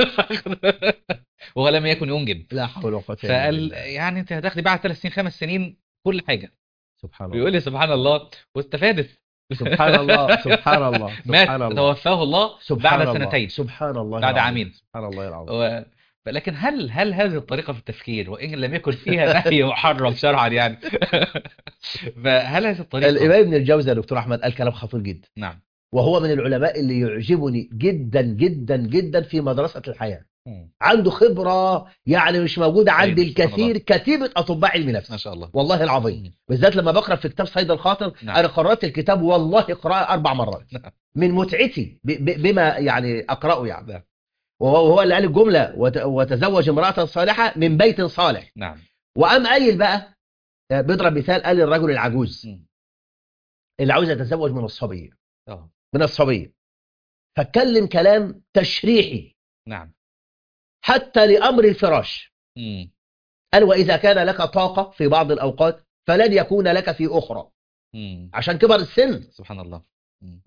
ولم يكن ينجب لا حول ولا قوة إلا فقال بالله يعني انت هتاخدي بعد ثلاث سنين خمس سنين كل حاجه سبحان الله بيقول لي سبحان الله واستفادت سبحان الله سبحان الله مات سبحان الله توفاه الله سبحان بعد الله. سنتين سبحان الله بعد العظيم. عامين سبحان الله العظيم و... لكن هل هل هذه الطريقه في التفكير وان لم يكن فيها نهي محرم شرعا يعني فهل هذه الطريقه الإمام ابن الجوزي يا دكتور أحمد قال كلام خطير جدا نعم وهو من العلماء اللي يعجبني جدا جدا جدا في مدرسة الحياة مم. عنده خبرة يعني مش موجودة عند أيوة، سبحان الكثير كتيبة أطباء علم ما نفس شاء الله والله العظيم مم. بالذات لما بقرأ في كتاب صيد الخاطر نعم. أنا قرأت الكتاب والله قراءة أربع مرات نعم. من متعتي ب- ب- بما يعني أقرأه يعني نعم. وهو وهو اللي قال الجملة وت- وتزوج امرأة صالحة من بيت صالح نعم وقام قايل بقى آه، بيضرب مثال قال الرجل العجوز مم. اللي عاوز يتزوج من الصبية اه من الصبية فاتكلم كلام تشريحي نعم حتى لأمر الفراش مم. قال وإذا كان لك طاقة في بعض الأوقات فلن يكون لك في أخرى مم. عشان كبر السن سبحان الله مم.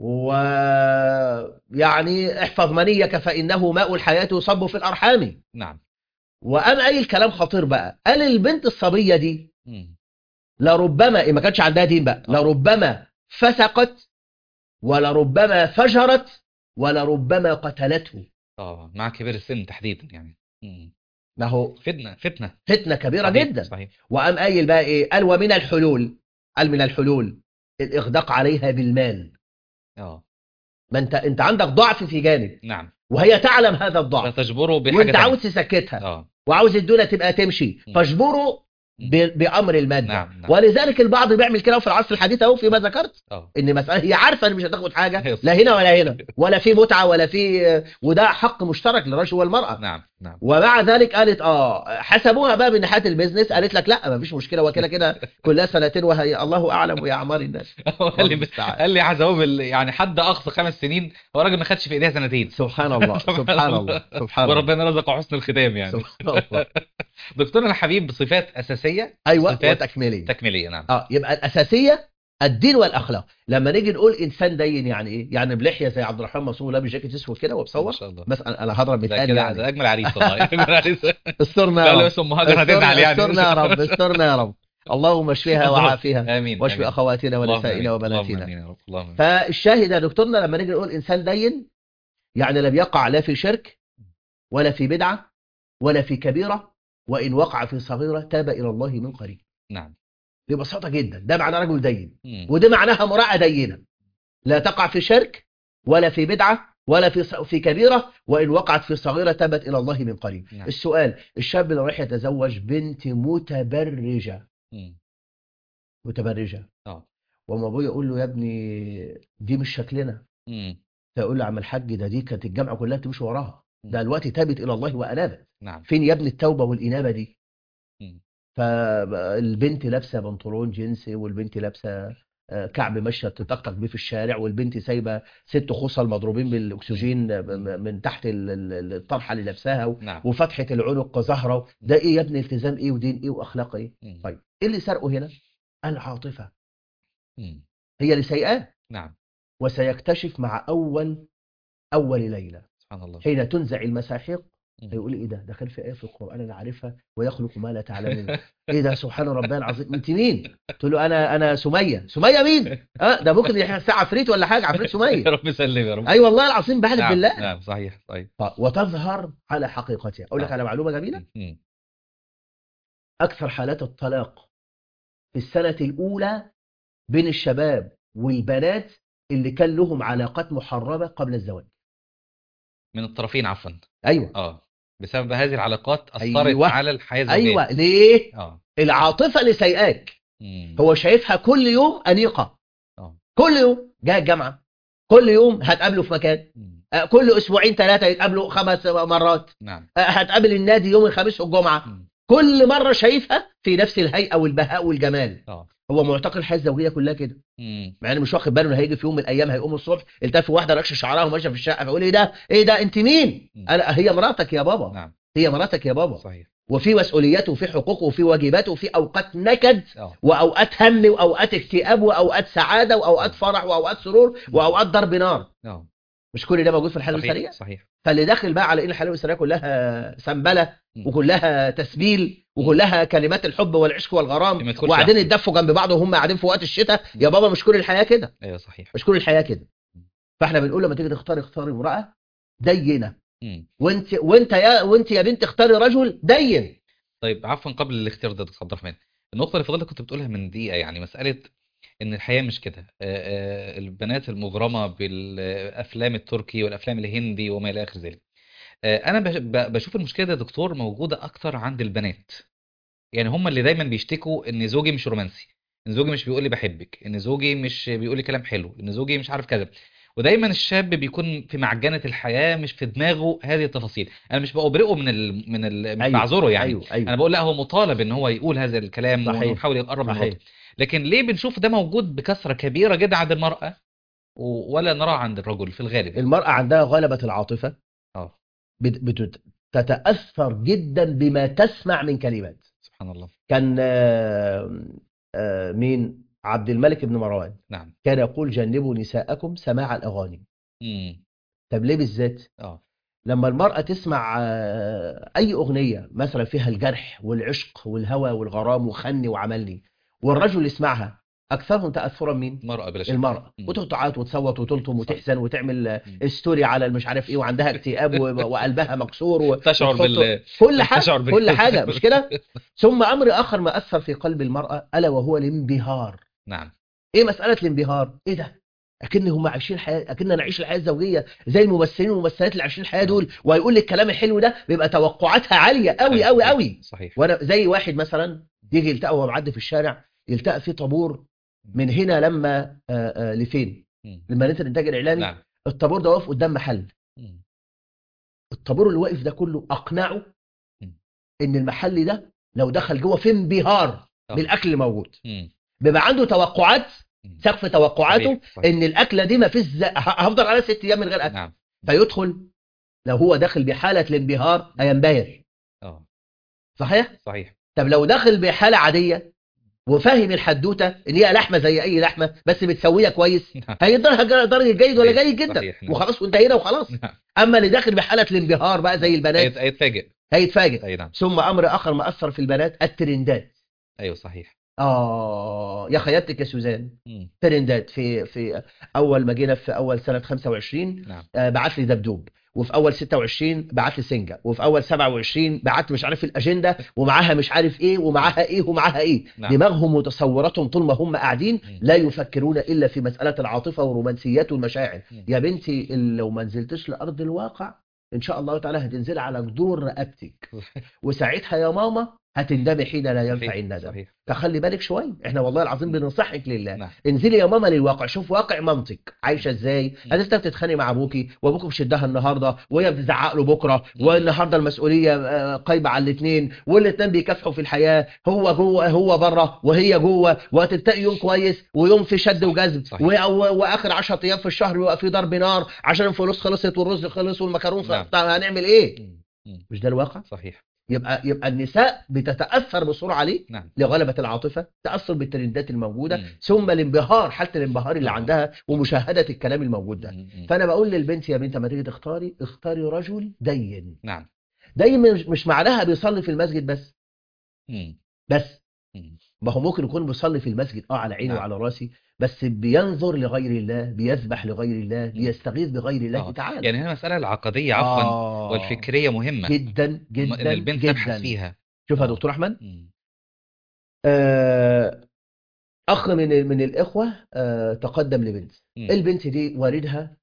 ويعني احفظ منيك فإنه ماء الحياة يصب في الأرحام نعم وقام قايل كلام خطير بقى قال البنت الصبية دي مم. لربما إيه ما كانش عندها دين بقى لربما فسقت ولربما فجرت ولربما قتلته اه مع كبير السن تحديدا يعني مم. ما هو فتنه فتنه فتنة كبيرة صحيح، جدا صحيح وقام قايل بقى ايه قال ومن الحلول قال من الحلول الاغداق عليها بالمال اه ما انت انت عندك ضعف في جانب نعم وهي تعلم هذا الضعف فتجبره بحاجه وانت تانية. عاوز تسكتها اه وعاوز الدنيا تبقى تمشي م. فاجبره م. ب- بامر الماده نعم، نعم. ولذلك البعض بيعمل كده في العصر الحديث اهو فيما ذكرت اه ان مساله هي عارفه ان مش هتاخد حاجه يس. لا هنا ولا هنا ولا في متعه ولا في وده حق مشترك للرجل والمراه نعم نعم ومع ذلك قالت اه حسبوها بقى من ناحيه البيزنس قالت لك لا ما فيش مشكله وكده كده كلها سنتين وهي الله اعلم يا اعمار الناس قال لي المستعان. قال لي عزوه بال... يعني حد اقصى خمس سنين هو راجل ما خدش في ايديها سنتين سبحان الله سبحان الله سبحان الله وربنا رزقه حسن الختام يعني سبحان الله دكتورنا الحبيب بصفات اساسيه ايوه صفات وتكميليه تكميليه نعم اه يبقى الاساسيه الدين والاخلاق لما نيجي نقول انسان دين يعني ايه يعني بلحيه زي عبد الرحمن منصور لابس جاكيت اسود كده ما وبصور شاء الله مثلا انا هضرب ده مثال كده يعني ده اجمل عريس والله اجمل عريس استرنا لا يا لا رب اسم مهاجر هتزعل يعني استرنا يا رب استرنا يا رب اللهم اشفيها وعافيها امين واشفي آمين. اخواتنا اللهم ونسائنا آمين. اللهم وبناتنا امين يا رب اللهم آمين. فالشاهد يا دكتورنا لما نيجي نقول انسان دين يعني لم يقع لا في شرك ولا في بدعه ولا في كبيره وان وقع في صغيره تاب الى الله من قريب نعم ببساطه جدا ده معنى رجل دين مم. وده معناها امراه دينه لا تقع في شرك ولا في بدعه ولا في ص- في كبيره وان وقعت في صغيره تابت الى الله من قريب نعم. السؤال الشاب اللي رايح يتزوج بنت متبرجه مم. متبرجه اه وما ابويا يقول له يا ابني دي مش شكلنا مم. فيقول له يا عم الحاج ده دي كانت الجامعه كلها تمشي وراها ده مم. دلوقتي تابت الى الله وانابت نعم فين يا ابني التوبه والانابه دي مم. فالبنت لابسه بنطلون جينسي والبنت لابسه آه، كعب ماشيه تطقطق بيه في الشارع والبنت سايبه ست خصل مضروبين بالاكسجين آه، م- من تحت ال- ال- الطرحه اللي لابساها و- نعم وفتحه العنق ظاهره ده ايه يا ابني التزام ايه ودين ايه واخلاق ايه مم. طيب ايه اللي سرقه هنا العاطفه مم. هي اللي سيئاه نعم وسيكتشف مع اول اول ليله سبحان الله حين تنزع المساحيق مم. هيقول ايه ده ده كان في ايه في القران انا عارفها ويخلق ما لا تعلمون ايه ده سبحان ربنا العظيم انت مين تقول له انا انا سميه سميه مين اه ده ممكن يحس عفريت ولا حاجه عفريت يا سميه رب يسلم يا رب اي والله العظيم بحلف نعم بالله نعم صحيح صحيح ط- وتظهر على حقيقتها اقول لك نعم. على معلومه جميله مم. اكثر حالات الطلاق في السنه الاولى بين الشباب والبنات اللي كان لهم علاقات محرمه قبل الزواج من الطرفين عفوا ايوه اه بسبب هذه العلاقات اثرت أيوة. على الحياه الزوجيه ايوه ليه اه العاطفه اللي سايقاك مم. هو شايفها كل يوم انيقه اه كل يوم جاي الجامعه كل يوم هتقابله في مكان مم. آه، كل اسبوعين ثلاثه يتقابلوا خمس مرات نعم آه، هتقابل النادي يوم الخميس والجمعه مم. كل مره شايفها في نفس الهيئه والبهاء والجمال اه هو معتقد الحياه الزوجيه كلها كده مم. مع انه مش واخد باله انه هيجي في يوم من الايام هيقوم الصبح يلتف واحده ركش شعرها وماشيه في الشقه فيقول ايه ده ايه ده انت مين مم. انا هي مراتك يا بابا نعم هي مراتك يا بابا صحيح وفي مسؤوليات وفي حقوق وفي واجبات وفي اوقات نكد اه واوقات هم واوقات اكتئاب واوقات سعاده واوقات فرح واوقات سرور واوقات ضرب نار اه مش كل ده موجود في الحاله الاسريه صحيح صحيح فاللي داخل بقى على ان الحياه الاسريه كلها سنبله مم. وكلها تسبيل وكلها كلمات الحب والعشق ما والغرام يدخلش وقاعدين أحسن. يتدفوا جنب بعض وهم قاعدين في وقت الشتاء يا بابا مش كل الحياه كده ايوه صحيح مش كل الحياه كده فاحنا بنقول لما تيجي تختاري اختاري امراه دينه مم. وانت وانت يا وانت يا بنت اختاري رجل دين طيب عفوا قبل الاختيار ده دكتور عبد الرحمن النقطة اللي فضلتك كنت بتقولها من دقيقة يعني مسألة إن الحياة مش كده آه، آه، البنات المغرمة بالأفلام التركي والأفلام الهندي وما إلى آخر ذلك آه، أنا بش- ب- بشوف المشكلة دي يا دكتور موجودة أكتر عند البنات يعني هم اللي دايما بيشتكوا إن زوجي مش رومانسي إن زوجي مش بيقول لي بحبك إن زوجي مش بيقول لي كلام حلو إن زوجي مش عارف كذا ودايما الشاب بيكون في معجنة الحياة مش في دماغه هذه التفاصيل أنا مش بأبرئه من ال... من ال... مش أيوة، بعذره يعني ايوه ايوه انا بقول لا هو مطالب ان هو يقول هذا الكلام صحيح. ويحاول يقرب من صحيح مراته لكن ليه بنشوف ده موجود بكثرة كبيرة جدا عند المرأة و- ولا نراه عند الرجل في الغالب يعني. المراه عندها غلبه العاطفه اه بت- بت- تتاثر جدا بما تسمع من كلمات سبحان الله كان آه، آه، مين عبد الملك بن مروان نعم كان يقول جنبوا نساءكم سماع الاغاني امم طب ليه بالذات اه لما المرأة تسمع آه، أي أغنية مثلا فيها الجرح والعشق والهوى والغرام وخني وعملني والرجل يسمعها أكثرهم تأثرا مين؟ المرأة بلا شك المرأة مم. وتقعد تعيط وتصوت وتلطم وتحزن وتعمل آه، مم. ستوري على المش عارف إيه وعندها اكتئاب و- وقلبها مكسور و- تشعر وتحط- بال كل حاجة تشعر بال- كل حاجة مش كده؟ ثم أمر آخر ما أثر في قلب المرأة ألا وهو الانبهار نعم ايه مساله الانبهار ايه ده اكن هم عايشين الحياه اكننا نعيش الحياه الزوجيه زي الممثلين والممثلات اللي عايشين الحياه دول وهيقول لي الكلام الحلو ده بيبقى توقعاتها عاليه قوي قوي قوي صحيح وانا زي واحد مثلا يجي يلتقى وهو معدي في الشارع يلتقى في طابور من هنا لما آه، آه، لفين مم. لمدينه الانتاج الاعلامي نعم الطابور ده واقف قدام محل مم. الطابور اللي واقف ده كله اقنعه مم. ان المحل ده لو دخل جوه في انبهار آه. بالاكل اللي موجود مم. بيبقى عنده توقعات مم. سقف توقعاته صحيح. صحيح. ان الاكله دي ما فيش ز... ه- هفضل على ست ايام من غير اكل نعم فيدخل لو هو داخل بحاله الانبهار هينبهر اه صحيح صحيح طب لو داخل بحاله عاديه وفاهم الحدوته ان هي لحمه زي اي لحمه بس متسويه كويس نعم هيقدرها جا- درجه جيد ولا صحيح. جيد جدا صحيح. نعم. وخلاص وانتهينا وخلاص نعم اما اللي داخل بحاله الانبهار بقى زي البنات هيت- هيتفاجئ هيتفاجئ اي نعم ثم امر اخر ما اثر في البنات الترندات ايوه صحيح اه يا خيالتك يا سوزان مم. ترندات في في اول ما جينا في اول سنه 25 نعم آه، بعت لي دبدوب وفي اول 26 بعت لي سنجه وفي اول 27 بعت مش عارف الاجنده ومعاها مش عارف ايه ومعاها ايه ومعاها ايه نعم. دماغهم وتصوراتهم طول ما هم قاعدين مم. لا يفكرون الا في مساله العاطفه ورومانسيات والمشاعر مم. يا بنتي ال- لو ما نزلتش لارض الواقع ان شاء الله تعالى هتنزل على جذور رقبتك وساعتها يا ماما هتندمي حين لا ينفع صحيح. الندم صحيح فخلي بالك شويه احنا والله العظيم بننصحك لله نعم انزلي يا ماما للواقع شوف واقع مامتك عايشه ازاي مم. هتفتح تتخانق مع ابوكي وابوك مشدها النهارده وهي بتزعق له بكره والنهارده المسؤوليه آه، قايمه على الاثنين والاثنين بيكافحوا في الحياه هو جوه هو بره وهي جوه وهتلتقي يوم كويس ويوم في شد وجذب صحيح. و- و- واخر 10 ايام في الشهر بيبقى في ضرب نار عشان الفلوس خلصت والرز خلص والمكرون خلص نعم. طب هنعمل ايه مم. مم. مش ده الواقع صحيح يبقى يبقى النساء بتتاثر بسرعه ليه نعم لغلبة العاطفة تأثر بالترندات الموجودة مم. ثم الانبهار حالة الانبهار اللي آه. عندها ومشاهدة الكلام الموجود ده مم. مم. فأنا بقول للبنت يا بنت لما تيجي تختاري اختاري رجل دين نعم دين مش- مش معناها بيصلي في المسجد بس مم. بس مم. ما هو ممكن يكون بيصلي في المسجد اه على عيني نعم. وعلى راسي بس بينظر لغير الله بيذبح لغير الله بيستغيث بغير الله آه. تعالى يعني هنا المسألة العقدية عفوا آه. والفكرية مهمة جدا إن جدا البنت تبحث جدا فيها شوف يا آه. دكتور احمد مم. آه، اخ من من الاخوه آه، تقدم لبنت مم. البنت دي والدها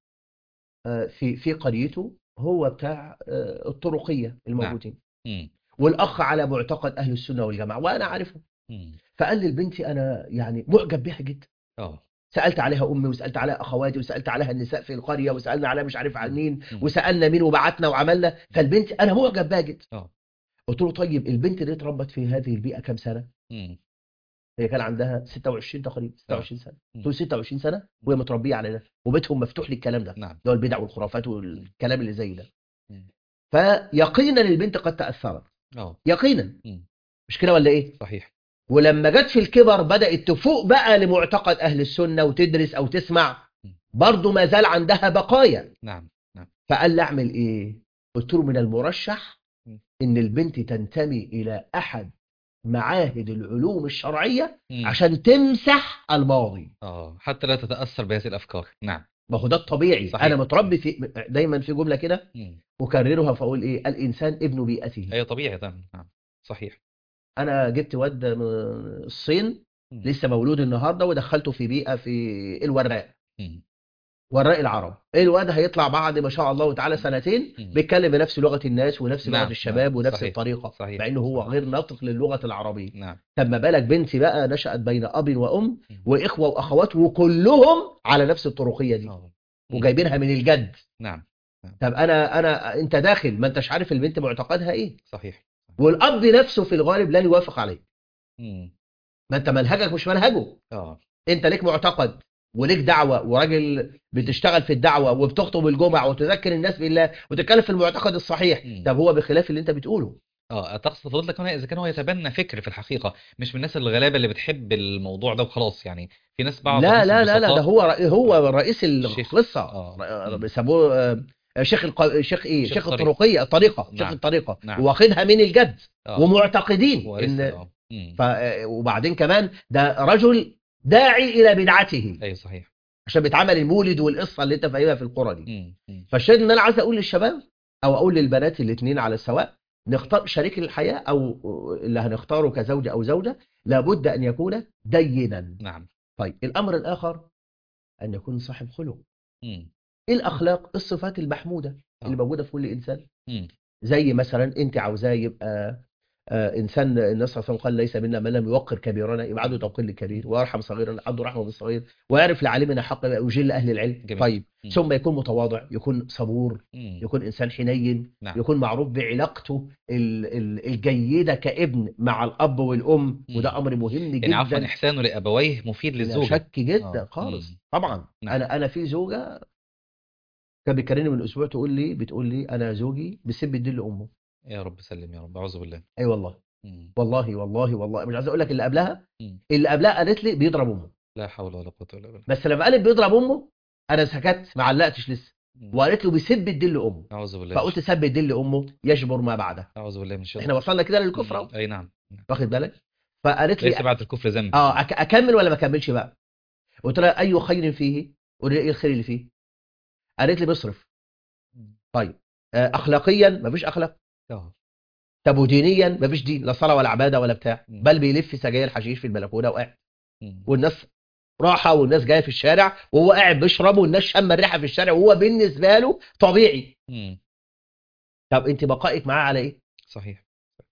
آه، في في قريته هو بتاع آه، الطرقيه الموجودين مم. والاخ على معتقد اهل السنه والجماعه وانا عارفهم مم. فقال لي لبنتي انا يعني معجب بها جدا اه سالت عليها امي وسالت عليها اخواتي وسالت عليها النساء في القريه وسالنا عليها مش عارف عن مين مم. وسالنا مين وبعتنا وعملنا فالبنت انا معجب بها جدا اه قلت له طيب البنت دي اتربت في هذه البيئه كام سنه مم. هي كان عندها 26 تقريبا 26 سنه مم. قلت له 26 سنه وهي متربيه على ده وبيتهم مفتوح للكلام ده نعم اللي هو البدع والخرافات والكلام اللي زي ده مم. فيقينا البنت قد تاثرت اه يقينا مم. مش كده ولا ايه صحيح ولما جت في الكبر بدات تفوق بقى لمعتقد اهل السنه وتدرس او تسمع مم. برضه ما زال عندها بقايا نعم فقال لي اعمل ايه قلت له من المرشح مم. ان البنت تنتمي الى احد معاهد العلوم الشرعيه مم. عشان تمسح الماضي اه حتى لا تتأثر بهذه الأفكار نعم ما هو ده الطبيعي صحيح. انا متربي في دايما في جمله كده مم. اكررها فاقول ايه الانسان ابن بيئته أي طبيعي تمام نعم صحيح انا جبت واد من الصين مم. لسه مولود النهارده ودخلته في بيئه في الوراق مم. وراء العرب الواد هيطلع بعد ما شاء الله تعالى سنتين مم. بيتكلم بنفس لغه الناس ونفس نعم، لغه الشباب نعم، ونفس صحيح، الطريقه صحيح، مع انه هو صحيح. غير ناطق للغه العربيه نعم طب ما بالك بنتي بقى نشأت بين اب وام مم. واخوه واخوات وكلهم على نفس الطرقيه دي آه. مم. وجايبينها من الجد نعم طب انا انا انت داخل ما انتش عارف البنت معتقدها ايه صحيح والاب نفسه في الغالب لن يوافق عليه مم. ما انت منهجك مش منهجه اه انت ليك معتقد وليك دعوه وراجل بتشتغل في الدعوه وبتخطب الجمع وتذكر الناس بالله وتتكلم في المعتقد الصحيح مم. طب هو بخلاف اللي انت بتقوله اه تقصد فضلتك هنا اذا كان هو يتبنى فكر في الحقيقه مش من الناس الغلابه اللي بتحب الموضوع ده وخلاص يعني في ناس بعض لا الناس لا لا لا ده البسطاء- هو رئي- هو رئيس الشيخ. القصه آه. ر- مم. بيسموه آه، شيخ الق... شيخ ايه شيخ شيخ الطريقة. الطرقيه الطريقه شيخ نعم. الطريقه نعم. واخدها من الجد آه. ومعتقدين ورثة، ان آه. مم. ف... وبعدين كمان ده رجل داعي الى بدعته ايوه صحيح عشان بيتعمل المولد والقصه اللي انت فاهمها في القرى دي مم. مم. فالشاهد ان انا عايز اقول للشباب او اقول للبنات الاثنين على السواء نختار شريك الحياه او اللي هنختاره كزوجه او زوجه لابد ان يكون دينا نعم طيب الامر الاخر ان يكون صاحب خلق مم. ايه الاخلاق الصفات المحموده اللي آه. موجوده في كل انسان مم. زي مثلا انت عاوزاه يبقى آه، انسان النبي صلى الله عليه وسلم قال ليس منا من لم يوقر كبيرنا يبقى عنده توقير للكبير ويرحم صغيرنا عنده رحمه بالصغير ويعرف لعالمنا حق ويجل اهل العلم جميل. طيب مم. ثم يكون متواضع يكون صبور مم. يكون انسان حنين نعم. يكون معروف بعلاقته ال- ال- الجيده كابن مع الاب والام مم. وده امر مهم جدا يعني عفوا احسانه لابويه مفيد لا للزوجه شك جدا آه. خالص مم. طبعا نعم. انا انا في زوجه كان بيكلمني من اسبوع تقول لي بتقول لي انا زوجي بيسب الدين لامه يا رب سلم يا رب اعوذ بالله اي والله مم. والله والله والله مش عايز اقول لك اللي قبلها مم. اللي قبلها قالت لي بيضرب امه لا حول ولا قوه الا بالله بس لما قالت بيضرب امه انا سكت ما علقتش لسه مم. وقالت له بيسب الدين لامه اعوذ بالله فقلت سب الدين لامه يجبر ما بعده اعوذ بالله من الشيطان احنا وصلنا كده للكفر اهو اي نعم واخد بالك فقالت لي ليس بعد الكفر ذنب اه أك- اكمل ولا ما اكملش بقى قلت لها اي خير فيه قولي لي ايه الخير اللي فيه قالت لي بيصرف مم. طيب آه، اخلاقيا مفيش اخلاق اه طب ودينيا مفيش دين لا صلاه ولا عباده ولا بتاع مم. بل بيلف سجاير حشيش في البلكونه وقاعد مم. والناس راحه والناس جايه في الشارع وهو قاعد بيشرب والناس شامه الريحه في الشارع وهو بالنسبه له طبيعي مم. طب انت بقائك معاه على ايه صحيح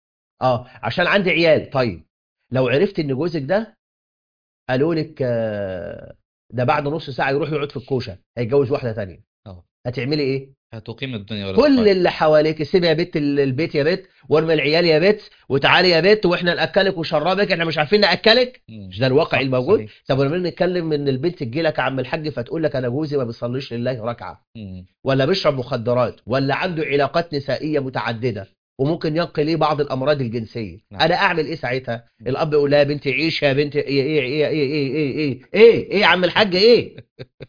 اه عشان عندي عيال طيب لو عرفت ان جوزك ده قالوا لك آه، ده بعد نص ساعه يروح يقعد في الكوشه هيتجوز واحده تانية اه هتعملي ايه هتقيم الدنيا ولا كل تقال. اللي حواليك سيبي يا بت ال- البيت يا بت وارمي العيال يا بت وتعالي يا بت واحنا ناكلك ونشربك احنا مش عارفين ناكلك مم. مش ده الواقع صح، الموجود صحيح. طب ولما نيجي نتكلم ان البنت تجي لك يا عم الحاج فتقول لك انا جوزي ما بيصليش لله ركعه مم. ولا بيشرب مخدرات ولا عنده علاقات نسائيه متعدده وممكن ينقل ليه بعض الامراض الجنسيه نعم. انا اعمل ايه ساعتها مم. الاب يقول لها يا بنتي عيش يا بنتي ايه ايه ايه ايه ايه ايه ايه ايه ايه يا عم الحاج ايه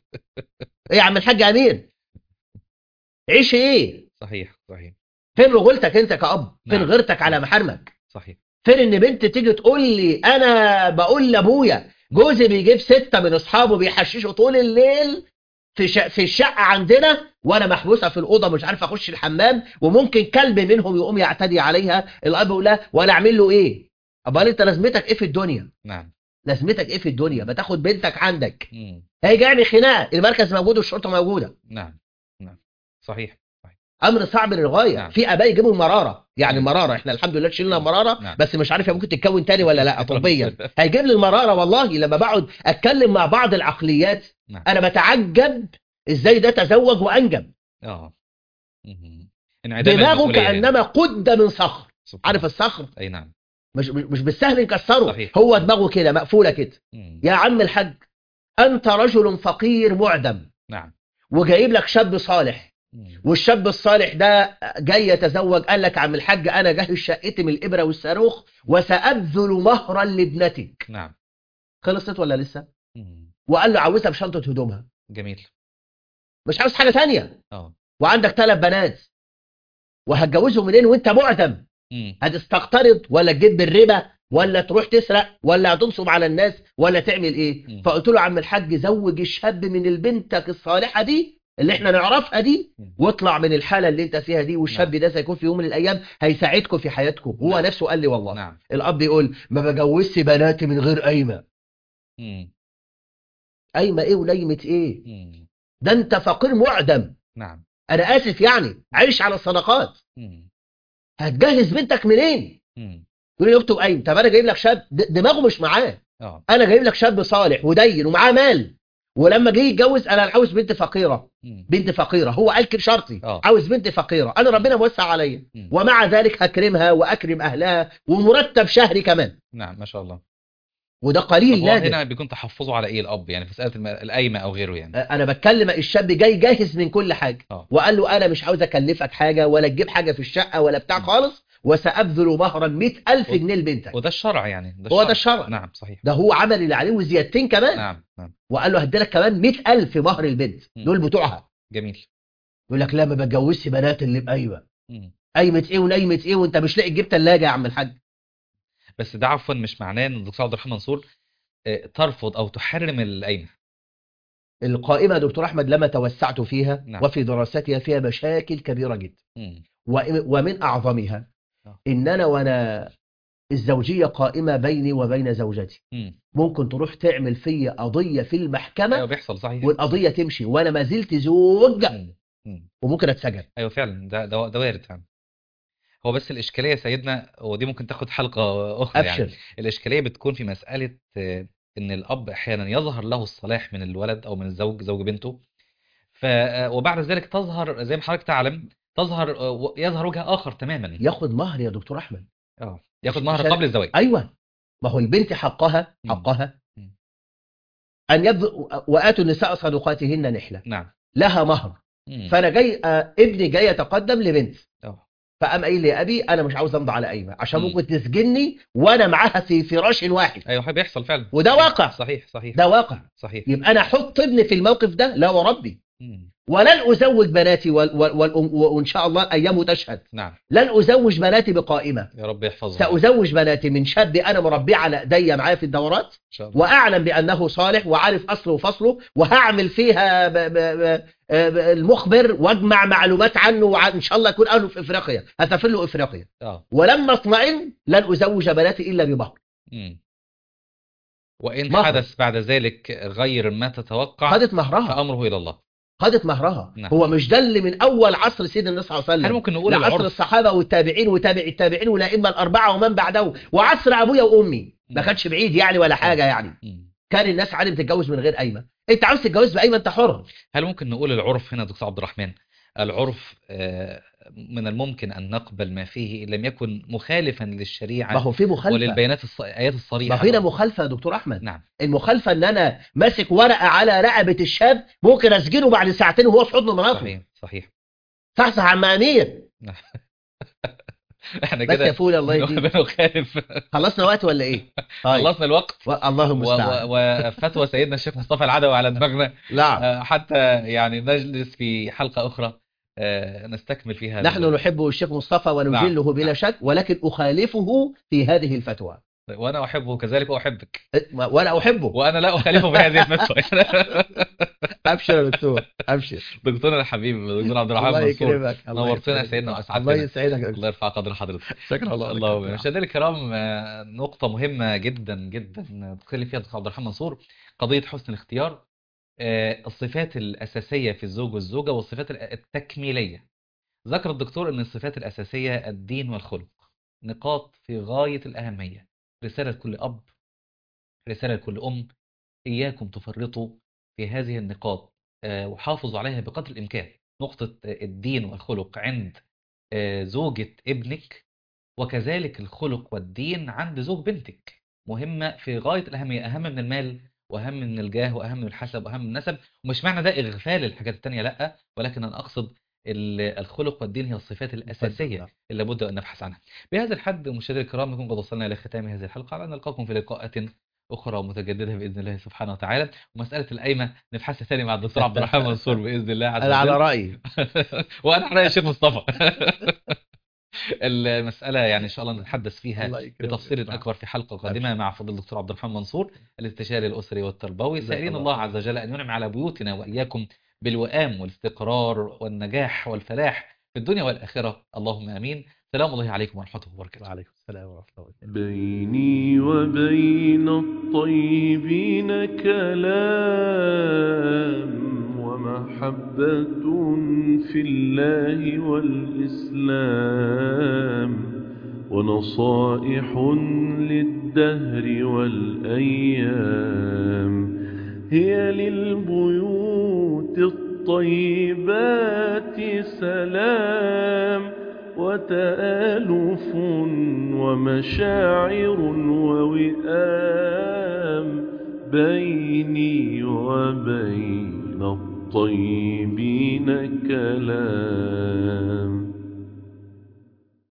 ايه يا عم الحاج امين عيش ايه صحيح صحيح فين رجولتك انت كأب فين نعم. غيرتك على محارمك صحيح فين ان بنت تيجي تقول لي انا بقول لابويا جوزي بيجيب ستة من اصحابه بيحششوا طول الليل في ش... في الشقه عندنا وانا محبوسه في الاوضه مش عارف اخش الحمام وممكن كلب منهم يقوم يعتدي عليها الاب يقول لها وانا اعمل له ايه امال انت لازمتك ايه في الدنيا نعم لازمتك ايه في الدنيا ما تاخد بنتك عندك مم. هيجي يعمل خناقه المركز موجود والشرطه موجوده نعم نعم صحيح امر صعب للغايه نعم. في اباء يجيبوا المراره يعني نعم. المراره احنا الحمد لله شلنا المراره نعم. بس مش عارف هي ممكن تتكون تاني ولا لا طبيا هيجيب لي المراره والله لما بقعد اتكلم مع بعض العقليات نعم. انا بتعجب ازاي ده تزوج وانجب اه مم. انعدام دماغه المسؤولية يعني. كانما قد من صخر سبحان عارف الله. الصخر اي نعم مش مش مش بالسهل نكسره صحيح. هو دماغه كده مقفوله كده مم. يا عم الحاج انت رجل فقير معدم نعم وجايب لك شاب صالح مم. والشاب الصالح ده جاي يتزوج قال لك عم الحاج انا جاهز شقتي من الابره والصاروخ وسابذل مهرا لابنتك نعم خلصت ولا لسه مم. وقال له عاوزها بشنطه هدومها جميل مش عاوز حاجه تانية اه وعندك ثلاث بنات وهتجوزهم منين وانت معدم مم. هتستقترض ولا تجيب بالربا ولا تروح تسرق ولا هتنصب على الناس ولا تعمل ايه مم. فقلت له عم الحاج زوج الشاب من البنتك الصالحه دي اللي احنا نعرفها دي مم. واطلع من الحاله اللي انت فيها دي والشاب ده سيكون في يوم من الايام هيساعدكم في حياتكم هو نعم. نفسه قال لي والله نعم الاب يقول ما بجوزش بناتي من غير قايمه مم. قايمه ايه ونايمه ايه مم. ده انت فقير معدم نعم انا اسف يعني عايش على الصدقات مم. هتجهز بنتك منين مم. يقول لي اكتب قايم طب انا جايب لك شاب د- دماغه مش معاه اه انا جايب لك شاب صالح ودين ومعاه مال ولما جه يتجوز انا عاوز بنت فقيره مم. بنت فقيره هو قال كده شرطي آه. عاوز بنت فقيره انا ربنا موسع عليا مم. ومع ذلك هكرمها واكرم اهلها ومرتب شهري كمان نعم ما شاء الله وده طب قليل هو نادر هنا بيكون تحفظه على ايه الاب يعني في مساله الم- القايمه او غيره يعني انا بتكلم الشاب جاي جاهز من كل حاجه اه وقال له انا مش عاوز اكلفك حاجه ولا تجيب حاجه في الشقه ولا بتاع م. خالص وسابذل مهرا 100000 و- جنيه لبنتك وده الشرع يعني ده هو ده الشرع. نعم صحيح ده هو عمل اللي عليه وزيادتين كمان نعم نعم وقال له هديلك كمان 100000 مهر البنت م. دول بتوعها جميل يقول لك لا ما بتجوزش بنات اللي بقايمه مم. قايمه ايه ونايمه ايه وانت مش لاقي تجيب ثلاجه يا عم الحاج بس ده عفوا مش معناه ان الدكتور عبد الرحمن منصور آه، ترفض او تحرم القايمه القائمه يا دكتور احمد لما توسعت فيها نعم. وفي دراستها فيها مشاكل كبيره جدا مم. و- ومن اعظمها آه. ان انا وانا الزوجيه قائمه بيني وبين زوجتي مم. ممكن تروح تعمل في قضيه في ايوه المحكمه بيحصل صحيح والقضيه تمشي وانا ما زلت زوج مم. مم. وممكن اتسجن ايوه فعلا ده ده ده وارد فعلا هو بس الاشكاليه يا سيدنا ودي ممكن تاخد حلقه اخرى يعني ابشر الاشكاليه بتكون في مساله آه، ان الاب احيانا يظهر له الصلاح من الولد او من الزوج زوج بنته ف آه، وبعد ذلك تظهر زي ما حضرتك تعلم تظهر آه، و- يظهر وجه اخر تماما ياخد مهر يا دكتور احمد اه ياخد مهر عشان- قبل الزواج ايوه ما هو البنت حقها مم. حقها مم. ان يبدو واتوا النساء صدقاتهن نحله نعم لها مهر مم. فانا جاي آه، ابني جاي يتقدم لبنت اه فقام قايل لي يا ابي انا مش عاوز امضي على قايمه عشان مم. ممكن تسجنني وانا معاها في فراش واحد ايوه حي- بيحصل فعلا وده واقع. صحيح صحيح ده واقع صحيح يبقى انا احط ابني في الموقف ده لا وربي مم. ولن ازوج بناتي وال وال وال وان شاء الله ايامه تشهد نعم لن ازوج بناتي بقائمه يا رب يحفظها سازوج بناتي من شاب انا مربيه على ايديا معايا في الدورات ان شاء الله واعلم بانه صالح وعارف اصله وفصله وهعمل فيها ب ب ب ب المخبر واجمع معلومات عنه وان شاء الله يكون اهله في افريقيا هسافر له افريقيا اه ولما اطمئن لن ازوج بناتي الا بمهر مم. وان مهر. حدث بعد ذلك غير ما تتوقع خدت مهرها فامره الى الله خدت مهرها نعم. هو مش ده اللي من اول عصر سيدنا النبي صلى الله عليه هل وسلم ممكن نقول لعصر العرف الصحابه والتابعين وتابع التابعين والائمه الاربعه ومن بعدهم وعصر ابويا وامي ما مم. كانش بعيد يعني ولا حاجه يعني مم. كان الناس عادي بتتجوز من غير قايمه انت عاوز تتجوز بقايمه انت حر هل ممكن نقول العرف هنا دكتور عبد الرحمن العرف آه، من الممكن ان نقبل ما فيه ان لم يكن مخالفا ما للشريعه هو في مخالفه وللبيانات الص... الايات ما الصريحه هو هنا مخالفه يا دكتور احمد نعم المخالفه ان انا ماسك ورقه على رقبه الشاب ممكن اسجنه بعد ساعتين وهو في حضن مراته صحيح صحيح صحصح عم امير احنا بس يا كده فول الله يهديك بنخالف خلصنا وقت ولا ايه؟ طيب خلصنا الوقت و- الله و- المستعان و- وفتوى سيدنا الشيخ مصطفى العدوي على دماغنا نعم آه، حتى يعني نجلس في حلقة أخرى آه، نستكمل فيها نحن ال- نحب الشيخ مصطفى ونجله نعم. بلا شك ولكن أخالفه في هذه الفتوى وانا احبه كذلك واحبك وانا احبه وانا لا اخالفه في هذه الفتوى ابشر يا دكتور ابشر دكتورنا الحبيب دكتور عبد الرحمن الله منصور يكرمك الله نورتنا يا يكرمك. سيدنا الله واسعدتنا يسعدك الله يرفع قدر حضرتك شكرا الله لك. الله مشاهدينا الكرام آه، نقطة مهمة جدا جدا تتكلم فيها دكتور عبد الرحمن منصور قضية حسن الاختيار آه، الصفات الأساسية في الزوج والزوجة والصفات التكميلية ذكر الدكتور أن الصفات الأساسية الدين والخلق نقاط في غاية الأهمية رسالة لكل أب رسالة لكل أم إياكم تفرطوا في هذه النقاط آه، وحافظوا عليها بقدر الإمكان نقطة آه، الدين والخلق عند آه، زوجة ابنك وكذلك الخلق والدين عند زوج بنتك مهمة في غاية الأهمية أهم من المال وأهم من الجاه وأهم من الحسب وأهم من النسب ومش معنى ده إغفال الحاجات التانية لأ ولكن أنا أقصد ال- الخلق والدين هي الصفات الأساسية اللي لابد أن نبحث عنها بهذا الحد مشاهدينا الكرام نكون قد وصلنا إلى ختام هذه الحلقة على أن نلقاكم في لقاءات أخرى متجددة بإذن الله سبحانه وتعالى ومسألة القايمة نبحثها ثاني مع الدكتور عبد الرحمن منصور بإذن الله عز انا على وجل رايي وانا على رأي الشيخ مصطفى المسألة يعني إن شاء الله نتحدث فيها الله يكرمك. بتفصيل نعم. أكبر في حلقة قادمة مع فضيلة الدكتور عبد الرحمن منصور الاستشاري الأسري والتربوي جزاك سائلين الله الله عز وجل أن ينعم على بيوتنا وإياكم بالوئام والاستقرار والنجاح والفلاح في الدنيا والآخرة اللهم آمين سلام الله عليكم ورحمة الله وبركاته وعليكم السلام ورحمه الله وبركاته بيني وبين الطيبين كلام ومحبة في الله والإسلام ونصائح للدهر والأيام هي للبيوت الطيبات سلام وتآلف ومشاعر ووئام بيني وبين الطيبين كلام